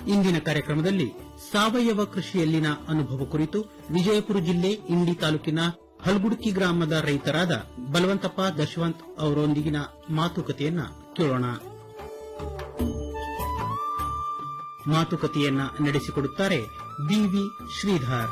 ಇಂದಿನ ಕಾರ್ಯಕ್ರಮದಲ್ಲಿ ಸಾವಯವ ಕೃಷಿಯಲ್ಲಿನ ಅನುಭವ ಕುರಿತು ವಿಜಯಪುರ ಜಿಲ್ಲೆ ಇಂಡಿ ತಾಲೂಕಿನ ಹಲ್ಗುಡ್ಕಿ ಗ್ರಾಮದ ರೈತರಾದ ಬಲವಂತಪ್ಪ ದಶವಂತ್ ಅವರೊಂದಿಗಿನ ಮಾತುಕತೆಯನ್ನ ಕೇಳೋಣ ಮಾತುಕತೆಯನ್ನ ನಡೆಸಿಕೊಡುತ್ತಾರೆ ಬಿವಿ ಶ್ರೀಧರ್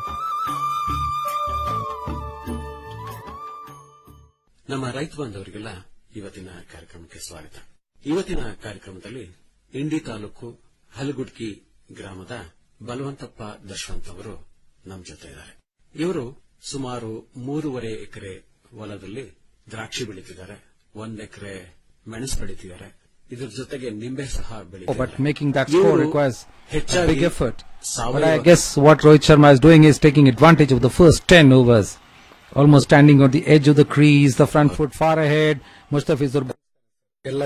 ನಮ್ಮ ರೈತ ಬಾಂಧವರಿಗೆಲ್ಲ ಇವತ್ತಿನ ಕಾರ್ಯಕ್ರಮಕ್ಕೆ ಸ್ವಾಗತ ಇವತ್ತಿನ ಕಾರ್ಯಕ್ರಮದಲ್ಲಿ ಇಂಡಿ ತಾಲೂಕು ಹಲಗುಡ್ಕಿ ಗ್ರಾಮದ ಬಲವಂತಪ್ಪ ದಶವಂತ್ ಅವರು ನಮ್ಮ ಜೊತೆ ಇದ್ದಾರೆ ಇವರು ಸುಮಾರು ಮೂರುವರೆ ಎಕರೆ ಹೊಲದಲ್ಲಿ ದ್ರಾಕ್ಷಿ ಬೆಳೀತಿದ್ದಾರೆ ಒಂದ್ ಎಕರೆ ಮೆಣಸು ಬೆಳೀತಿದ್ದಾರೆ ಇದ್ರ ಜೊತೆಗೆ ನಿಂಬೆ ಸಹ Oh, ಬೆಳೀತಿದ್ದಾರೆ but making that score ಇವರು requires a ಹೆಚ್ಚಾಗಿ big effort. But ಸಾವಯವ I guess what Rohit Sharma is doing is taking advantage of the first 10 overs. Almost standing on the edge of the crease, the front foot far ahead. Mustafizur ಎಲ್ಲ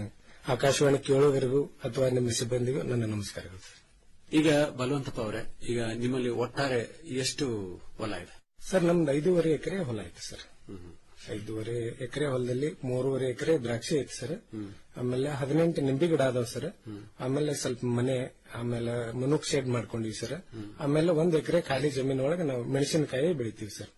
ಆಕಾಶವಾಣಿ ಕೇಳುಗರಿಗೂ ಅಥವಾ ನಿಮ್ಮ ಸಿಬ್ಬಂದಿಗೂ ನನ್ನ ನಮಸ್ಕಾರಗಳು ಈಗ ಬಲವಂತಪ್ಪ ಅವರೇ ಈಗ ನಿಮ್ಮಲ್ಲಿ ಒಟ್ಟಾರೆ ಎಷ್ಟು ಹೊಲ ಇದೆ ಸರ್ ನಮ್ದು ಐದೂವರೆ ಎಕರೆ ಹೊಲ ಐತೆ ಸರ್ ಐದೂವರೆ ಎಕರೆ ಹೊಲದಲ್ಲಿ ಮೂರುವರೆ ಎಕರೆ ದ್ರಾಕ್ಷಿ ಐತೆ ಸರ್ ಆಮೇಲೆ ಹದಿನೆಂಟು ನಿಂಬೆ ಗಿಡ ಅದಾವ ಸರ್ ಆಮೇಲೆ ಸ್ವಲ್ಪ ಮನೆ ಆಮೇಲೆ ಮನುಕ್ ಶೆಡ್ ಮಾಡ್ಕೊಂಡಿವಿ ಸರ್ ಆಮೇಲೆ ಒಂದ್ ಎಕರೆ ಖಾಲಿ ಜಮೀನ್ ಒಳಗೆ ನಾವು ಮೆಣಸಿನಕಾಯಿ ಬೆಳಿತೀವಿ ಸರ್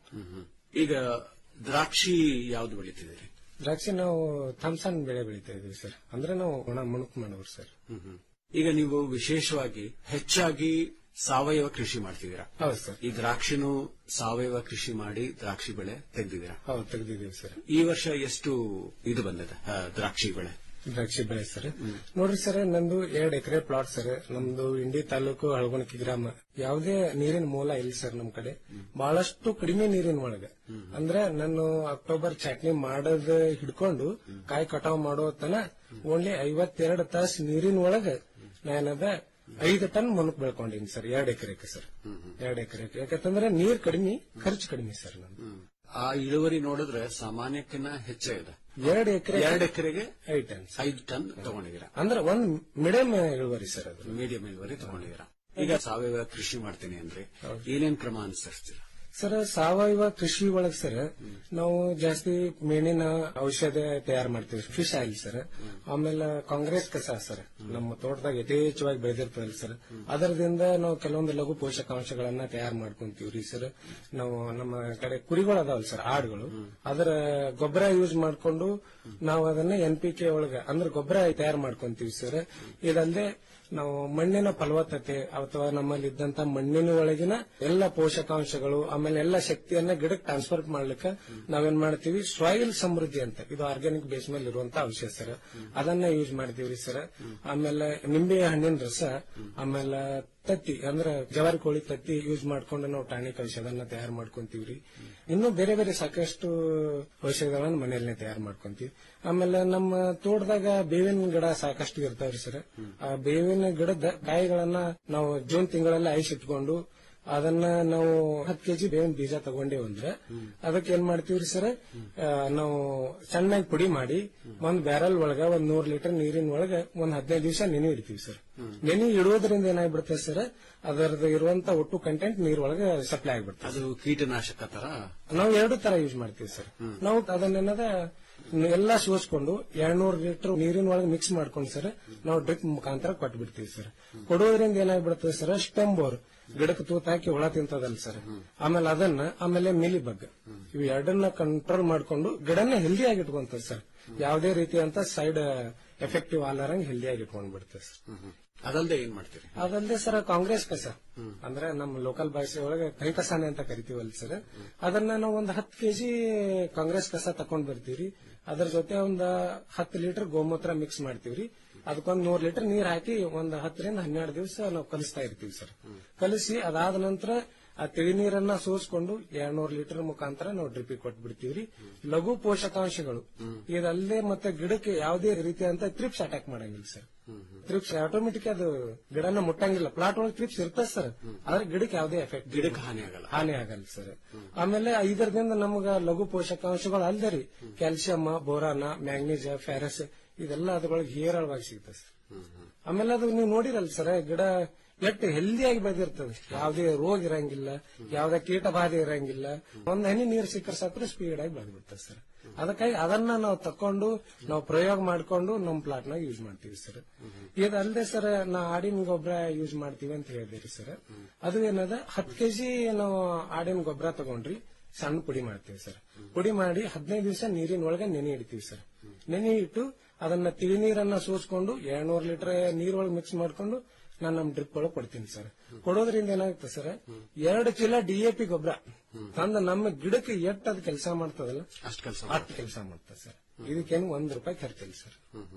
ಈಗ ದ್ರಾಕ್ಷಿ ಯಾವ್ದು ಬೆಳೀತಿದ್ದೀರಿ ದ್ರಾಕ್ಷಿ ನಾವು ಥಮ್ಸನ್ ಬೆಳೆ ಬೆಳಿತಾ ಇದೀವಿ ಸರ್ ಅಂದ್ರೆ ನಾವು ಒಣ ಮುಣುಕ್ ಮಾಡೋರು ಸರ್ ಈಗ ನೀವು ವಿಶೇಷವಾಗಿ ಹೆಚ್ಚಾಗಿ ಸಾವಯವ ಕೃಷಿ ಮಾಡ್ತಿದ್ದೀರಾ ಹೌದು ಸರ್ ಈ ದ್ರಾಕ್ಷಿನೂ ಸಾವಯವ ಕೃಷಿ ಮಾಡಿ ದ್ರಾಕ್ಷಿ ಬೆಳೆ ತೆಗೆದಿದ್ದೀರಾ ಹೌದು ತೆಗ್ದಿದೀವಿ ಸರ್ ಈ ವರ್ಷ ಎಷ್ಟು ಇದು ಬಂದಿದೆ ಆ, ದ್ರಾಕ್ಷಿ ಬೆಳೆ ದ್ರಾಕ್ಷಿ ಬೆಳೆ ಸರ್ ನೋಡ್ರಿ ಸರ್ ನಂದು ಎರಡ್ ಎಕರೆ ಪ್ಲಾಟ್ ಸರ್ ನಮ್ದು ಇಂಡಿ ತಾಲೂಕು ಹಳಗೊಣಕಿ ಗ್ರಾಮ ಯಾವುದೇ ನೀರಿನ ಮೂಲ ಇಲ್ಲ ಸರ್ ನಮ್ ಕಡೆ ಬಹಳಷ್ಟು ಕಡಿಮೆ ನೀರಿನ ಒಳಗ ಅಂದ್ರೆ ನಾನು ಅಕ್ಟೋಬರ್ ಚಟ್ನಿ ಮಾಡೋದ್ ಹಿಡ್ಕೊಂಡು ಕಾಯಿ ಕಟಾವ್ ಮಾಡೋ ತನ ಓನ್ಲಿ ಐವತ್ತೆರಡು ತಾಸು ನೀರಿನ ಒಳಗ ನಾನದ ಐದು ಟನ್ ಮುನುಕ್ ಬೆಳ್ಕೊಂಡಿನಿ ಸರ್ ಎರಡ್ ಎಕರೆಗೆ ಸರ್ ಎರಡ್ ಎಕರೆಗೆ ಯಾಕಂತಂದ್ರೆ ನೀರ್ ಕಡಿಮೆ ಖರ್ಚು ಕಡಿಮೆ ಸರ್ ನಂದು ಆ ಇಳುವರಿ ನೋಡಿದ್ರೆ ಸಾಮಾನ್ಯಕ್ಕಿಂತ ಹೆಚ್ಚೇ ಇದೆ ಎರಡ್ ಎಕರೆ ಎರಡು ಎಕರೆಗೆ ಐದು ಟನ್ ಸರ್. ಐದು ಟನ್ ತಗೊಂಡಿದ್ದೀರಾ ಅಂದ್ರೆ ಒಂದ್ ಮಿಡಿಯಂ ಇಳುವರಿ ಸರ್ ಅದು ಮೀಡಿಯಂ ಇಳುವರಿ ತಗೊಂಡಿದ್ದೀರಾ ಈಗ ಸಾವಯವ ಕೃಷಿ ಮಾಡ್ತೀನಿ ಅಂದ್ರೆ ಏನೇನ್ ಕ್ರಮ ಅನುಸರಿಸ್ತೀರಾ ಸರ್ ಸಾವಯವ ಕೃಷಿ ಒಳಗ್ ಸರ್ ನಾವು ಜಾಸ್ತಿ ಮೇಣಿನ ಔಷಧ ತಯಾರು ಮಾಡ್ತೀವಿ ಫಿಶ್ ಆಯಿಲ್ ಸರ್ ಆಮೇಲೆ ಕಾಂಗ್ರೆಸ್ ಕಸ ಸರ್ ನಮ್ಮ ತೋಟದಾಗ ಯಥೇಚ್ಛವಾಗಿ ಬೆಳೆದಿರ್ತದಲ್ಲ ಸರ್ ಅದರದಿಂದ ನಾವು ಕೆಲವೊಂದು ಲಘು ಪೋಷಕಾಂಶಗಳನ್ನ ತಯಾರು ಮಾಡ್ಕೊಂತೀವ್ರಿ ಸರ್ ನಾವು ನಮ್ಮ ಕಡೆ ಕುರಿಗಳು ಅದಾವಲ್ಲ ಸರ್ ಆಡುಗಳು ಅದರ ಗೊಬ್ಬರ ಯೂಸ್ ಮಾಡ್ಕೊಂಡು ನಾವು ಅದನ್ನ ಎನ್ ಪಿ ಕೆ ಒಳಗ ಅಂದ್ರೆ ಗೊಬ್ಬರ ತಯಾರು ಮಾಡ್ಕೊಂತೀವಿ ಸರ್ ಇದಲ್ಲದೆ ನಾವು ಮಣ್ಣಿನ ಫಲವತ್ತತೆ ಅಥವಾ ನಮ್ಮಲ್ಲಿ ಇದ್ದಂತ ಮಣ್ಣಿನ ಒಳಗಿನ ಎಲ್ಲ ಪೋಷಕಾಂಶಗಳು ಆಮೇಲೆ ಎಲ್ಲ ಶಕ್ತಿಯನ್ನ ಗಿಡಕ್ಕೆ ಟ್ರಾನ್ಸ್ಫರ್ ಮಾಡ್ಲಿಕ್ಕೆ ನಾವೇನ್ ಮಾಡ್ತೀವಿ ಸಾಯಿಲ್ ಸಮೃದ್ಧಿ ಅಂತ ಇದು ಆರ್ಗ್ಯಾನಿಕ್ ಬೇಸ್ ಮೇಲೆ ಇರುವಂತ ಔಷಧ ಸರ್ ಅದನ್ನ ಯೂಸ್ ಮಾಡ್ತೀವ್ರಿ ಸರ್ ಆಮೇಲೆ ನಿಂಬೆ ಹಣ್ಣಿನ ರಸ ಆಮೇಲೆ ತತ್ತಿ ಅಂದ್ರೆ ಜವಾರಿ ಕೋಳಿ ತತ್ತಿ ಯೂಸ್ ಮಾಡ್ಕೊಂಡು ನಾವು ಟಾನಿಕ್ ಔಷಧನ ತಯಾರು ಮಾಡ್ಕೊಂತೀವ್ರಿ ಇನ್ನು ಬೇರೆ ಬೇರೆ ಸಾಕಷ್ಟು ಔಷಧಗಳನ್ನ ಮನೆಯಲ್ಲೇ ತಯಾರು ಮಾಡ್ಕೊಂತೀವಿ ಆಮೇಲೆ ನಮ್ಮ ತೋಟದಾಗ ಬೇವಿನ ಗಿಡ ಸಾಕಷ್ಟು ಇರ್ತಾವ್ರಿ ಸರ್ ಆ ಬೇವಿನ ಗಿಡದ ಕಾಯಿಗಳನ್ನ ನಾವು ಜೂನ್ ತಿಂಗಳಲ್ಲಿ ಐಸ್ ಇಟ್ಕೊಂಡು ಅದನ್ನ ನಾವು ಹತ್ತು ಕೆಜಿ ಬೇವಿನ ಬೀಜ ತಗೊಂಡೇವು ಅಂದ್ರೆ ಅದಕ್ಕೆ ಏನ್ ಮಾಡ್ತೀವ್ರಿ ಸರ್ ಆ, ನಾವು ಚೆನ್ನಾಗಿ ಪುಡಿ ಮಾಡಿ ಒಂದ್ ಬ್ಯಾರಲ್ ಒಳಗ ಒಂದ್ ನೂರ್ ಲೀಟರ್ ನೀರಿನ ಒಳಗ ಒಂದ್ ಹದಿನೈದು ದಿವಸ ನೆನೆ ಇಡ್ತೀವಿ ಸರ್ ನೆನೆ ಇಡುವುದರಿಂದ ಏನಾಗ್ಬಿಡುತ್ತೆ ಸರ್ ಅದರದ್ದು ಇರುವಂತ ಒಟ್ಟು ಕಂಟೆಂಟ್ ನೀರೊಳಗೆ ಸಪ್ಲೈ ಆಗ್ಬಿಡುತ್ತೆ ಅದು ಕೀಟನಾಶಕ ತರ ನಾವು ಎರಡು ತರ ಯೂಸ್ ಮಾಡ್ತೀವಿ ಸರ್ ನಾವು ಅದನ್ನೇನದ ಎಲ್ಲಾ ಸೋಸ್ಕೊಂಡು ಎರಡ್ನೂರು ಲೀಟರ್ ನೀರಿನ ಒಳಗೆ ಮಿಕ್ಸ್ ಮಾಡ್ಕೊಂಡು ಸರ್ ನಾವು ಡ್ರಿಪ್ ಮುಖಾಂತರ ಕೊಟ್ಬಿಡ್ತೀವಿ ಸರ್ ಕೊಡೋದ್ರಿಂದ ಏನಾಗ್ಬಿಡುತ್ತೆ ಸರ್ ಸ್ಟೆಮ್ ಬೋರ್ ಗಿಡಕ್ಕೆ ತೂತ್ ಹಾಕಿ ಹುಳ ತಿಂತದಲ್ಲ ಸರ್ ಆಮೇಲೆ ಅದನ್ನ ಆಮೇಲೆ ಮಿಲಿ ಬಗ್ ಇವು ಎರಡನ್ನ ಕಂಟ್ರೋಲ್ ಮಾಡ್ಕೊಂಡು ಗಿಡನ ಹೆಲ್ದಿ ಆಗಿ ಇಟ್ಕೊಂತದ ಸರ್ ಯಾವುದೇ ರೀತಿಯಂತ ಸೈಡ್ ಎಫೆಕ್ಟಿವ್ ಆಲಾರಂಗ್ ಹೆಲ್ದಿ ಆಗಿ ಇಟ್ಕೊಂಡ್ ಬಿಡ್ತದೆ ಸರ್ ಅದಲ್ಲದೆ ಏನ್ ಮಾಡ್ತೀರಿ ಅದಲ್ಲದೆ ಸರ್ ಕಾಂಗ್ರೆಸ್ ಕಸ ಅಂದ್ರೆ ನಮ್ಮ ಲೋಕಲ್ ಭಾಷೆ ಒಳಗೆ ಕೈ ಕಸಾನೆ ಅಂತ ಕರಿತೀವಲ್ಲ ಸರ್ ಅದನ್ನ ನಾವು ಒಂದು ಹತ್ತು ಕೆಜಿ ಕಾಂಗ್ರೆಸ್ ಕಸ ತಕೊಂಡ್ ಬರ್ತೀವ್ರಿ ಅದ್ರ ಜೊತೆ ಒಂದ್ ಹತ್ತು ಲೀಟರ್ ಗೋಮೂತ್ರ ಮಿಕ್ಸ್ ಮಾಡ್ತೀವ್ರಿ ಅದಕ್ಕೊಂದ್ ನೂರ್ ಲೀಟರ್ ನೀರ್ ಹಾಕಿ ಒಂದ್ ಹತ್ತರಿಂದ ಹನ್ನೆರಡು ದಿವಸ ನಾವು ಕಲಿಸ್ತಾ ಇರ್ತೀವಿ ಸರ್ ಕಲಿಸಿ ಅದಾದ ನಂತರ ಆ ತಿಳಿ ನೀರನ್ನ ಸೋಸ್ಕೊಂಡು ಎರಡ್ನೂರು ಲೀಟರ್ ಮುಖಾಂತರ ನಾವು ಡ್ರಿಪ್ಪಿಗೆ ಕೊಟ್ಬಿಡ್ತೀವ್ರಿ ಲಘು ಪೋಷಕಾಂಶಗಳು ಇದಲ್ಲದೆ ಮತ್ತೆ ಗಿಡಕ್ಕೆ ಯಾವುದೇ ರೀತಿಯಂತ ತ್ರಿಪ್ಸ್ ಅಟ್ಯಾಕ್ ಮಾಡಂಗಿಲ್ಲ ಸರ್ ತ್ರಿಪ್ಸ್ ಆಟೋಮೆಟಿಕ್ ಅದು ಗಿಡನ ಮುಟ್ಟಂಗಿಲ್ಲ ಪ್ಲಾಟ್ ಒಳಗೆ ತ್ರಿಪ್ಸ್ ಇರ್ತದೆ ಸರ್ ಆದ್ರೆ ಗಿಡಕ್ಕೆ ಯಾವುದೇ ಎಫೆಕ್ಟ್ ಗಿಡಕ್ಕೆ ಹಾನಿ ಆಗಲ್ಲ ಹಾನಿ ಆಗಲ್ಲ ಸರ್ ಆಮೇಲೆ ಇದರದಿಂದ ನಮಗ ಲಘು ಪೋಷಕಾಂಶಗಳು ಅಲ್ದೇ ರೀ ಕ್ಯಾಲ್ಸಿಯಂ ಬೋರಾನ ಮ್ಯಾಗ್ನೀಸ್ ಫೆರಸ್ ಇದೆಲ್ಲ ಅದ್ರೊಳಗೆ ಹೇರಳವಾಗಿ ಸಿಗ್ತದೆ ಸರ್ ಆಮೇಲೆ ಅದು ನೀವು ನೋಡಿರಲ್ಲ ಸರ್ ಗಿಡ ಎಷ್ಟು ಹೆಲ್ದಿಯಾಗಿ ಬೆಳೆದಿರ್ತದೆ ಯಾವುದೇ ರೋಗ ಇರಂಗಿಲ್ಲ ಯಾವುದೇ ಕೀಟ ಬಾಧೆ ಇರಂಗಿಲ್ಲ ಒಂದ್ ಹನಿ ನೀರು ಸಿಕ್ಕರೆ ಸಾಕ್ರೆ ಸ್ಪೀಡ್ ಆಗಿ ಬೆಳೆದ್ಬಿಡ್ತದೆ ಸರ್ ಅದಕ್ಕಾಗಿ ಅದನ್ನ ನಾವು ತಕೊಂಡು ನಾವು ಪ್ರಯೋಗ ಮಾಡ್ಕೊಂಡು ನಮ್ ಪ್ಲಾಟ್ ನಾಗ ಯೂಸ್ ಮಾಡ್ತೀವಿ ಸರ್ ಇದಲ್ಲದೆ ಸರ್ ನಾ ಆಡಿನ ಗೊಬ್ಬರ ಯೂಸ್ ಮಾಡ್ತೀವಿ ಅಂತ ಹೇಳಿದಿರಿ ಸರ್ ಅದು ಏನದ ಹತ್ತು ಕೆಜಿ ನಾವು ಆಡಿನ ಗೊಬ್ಬರ ತಗೊಂಡ್ರಿ ಸಣ್ಣ ಪುಡಿ ಮಾಡ್ತೀವಿ ಸರ್ ಪುಡಿ ಮಾಡಿ ಹದಿನೈದು ದಿವಸ ನೀರಿನ ಒಳಗೆ ನೆನೆ ಇಡ್ತೀವಿ ಸರ್ ನೆನೆ ಇಟ್ಟು ಅದನ್ನ ತಿಳಿ ನೀರನ್ನ ಸೋಸ್ಕೊಂಡು ಎರಡ್ನೂರು ಲೀಟರ್ ನೀರೊಳಗೆ ಮಿಕ್ಸ್ ಮಾಡ್ಕೊಂಡು ನಾನು ನಮ್ ಡ್ರಿಪ್ ಒಳಗೆ ಕೊಡ್ತೀನಿ ಸರ್ ಕೊಡೋದ್ರಿಂದ ಏನಾಗುತ್ತೆ ಸರ್ ಎರಡು ಚೀಲ ಡಿಎಪಿ ಗೊಬ್ಬರ ತಂದ ನಮ್ಮ ಗಿಡಕ್ಕೆ ಎಟ್ಟು ಅದು ಕೆಲಸ ಮಾಡ್ತದಲ್ಲ ಅಷ್ಟು ಕೆಲಸ ಅಷ್ಟು ಕೆಲಸ ಮಾಡ್ತದೆ ಸರ್ ಇದಕ್ಕೇನು ಒಂದ್ ರೂಪಾಯಿ ಖರ್ಚಿಲ್ಲ ಸರ್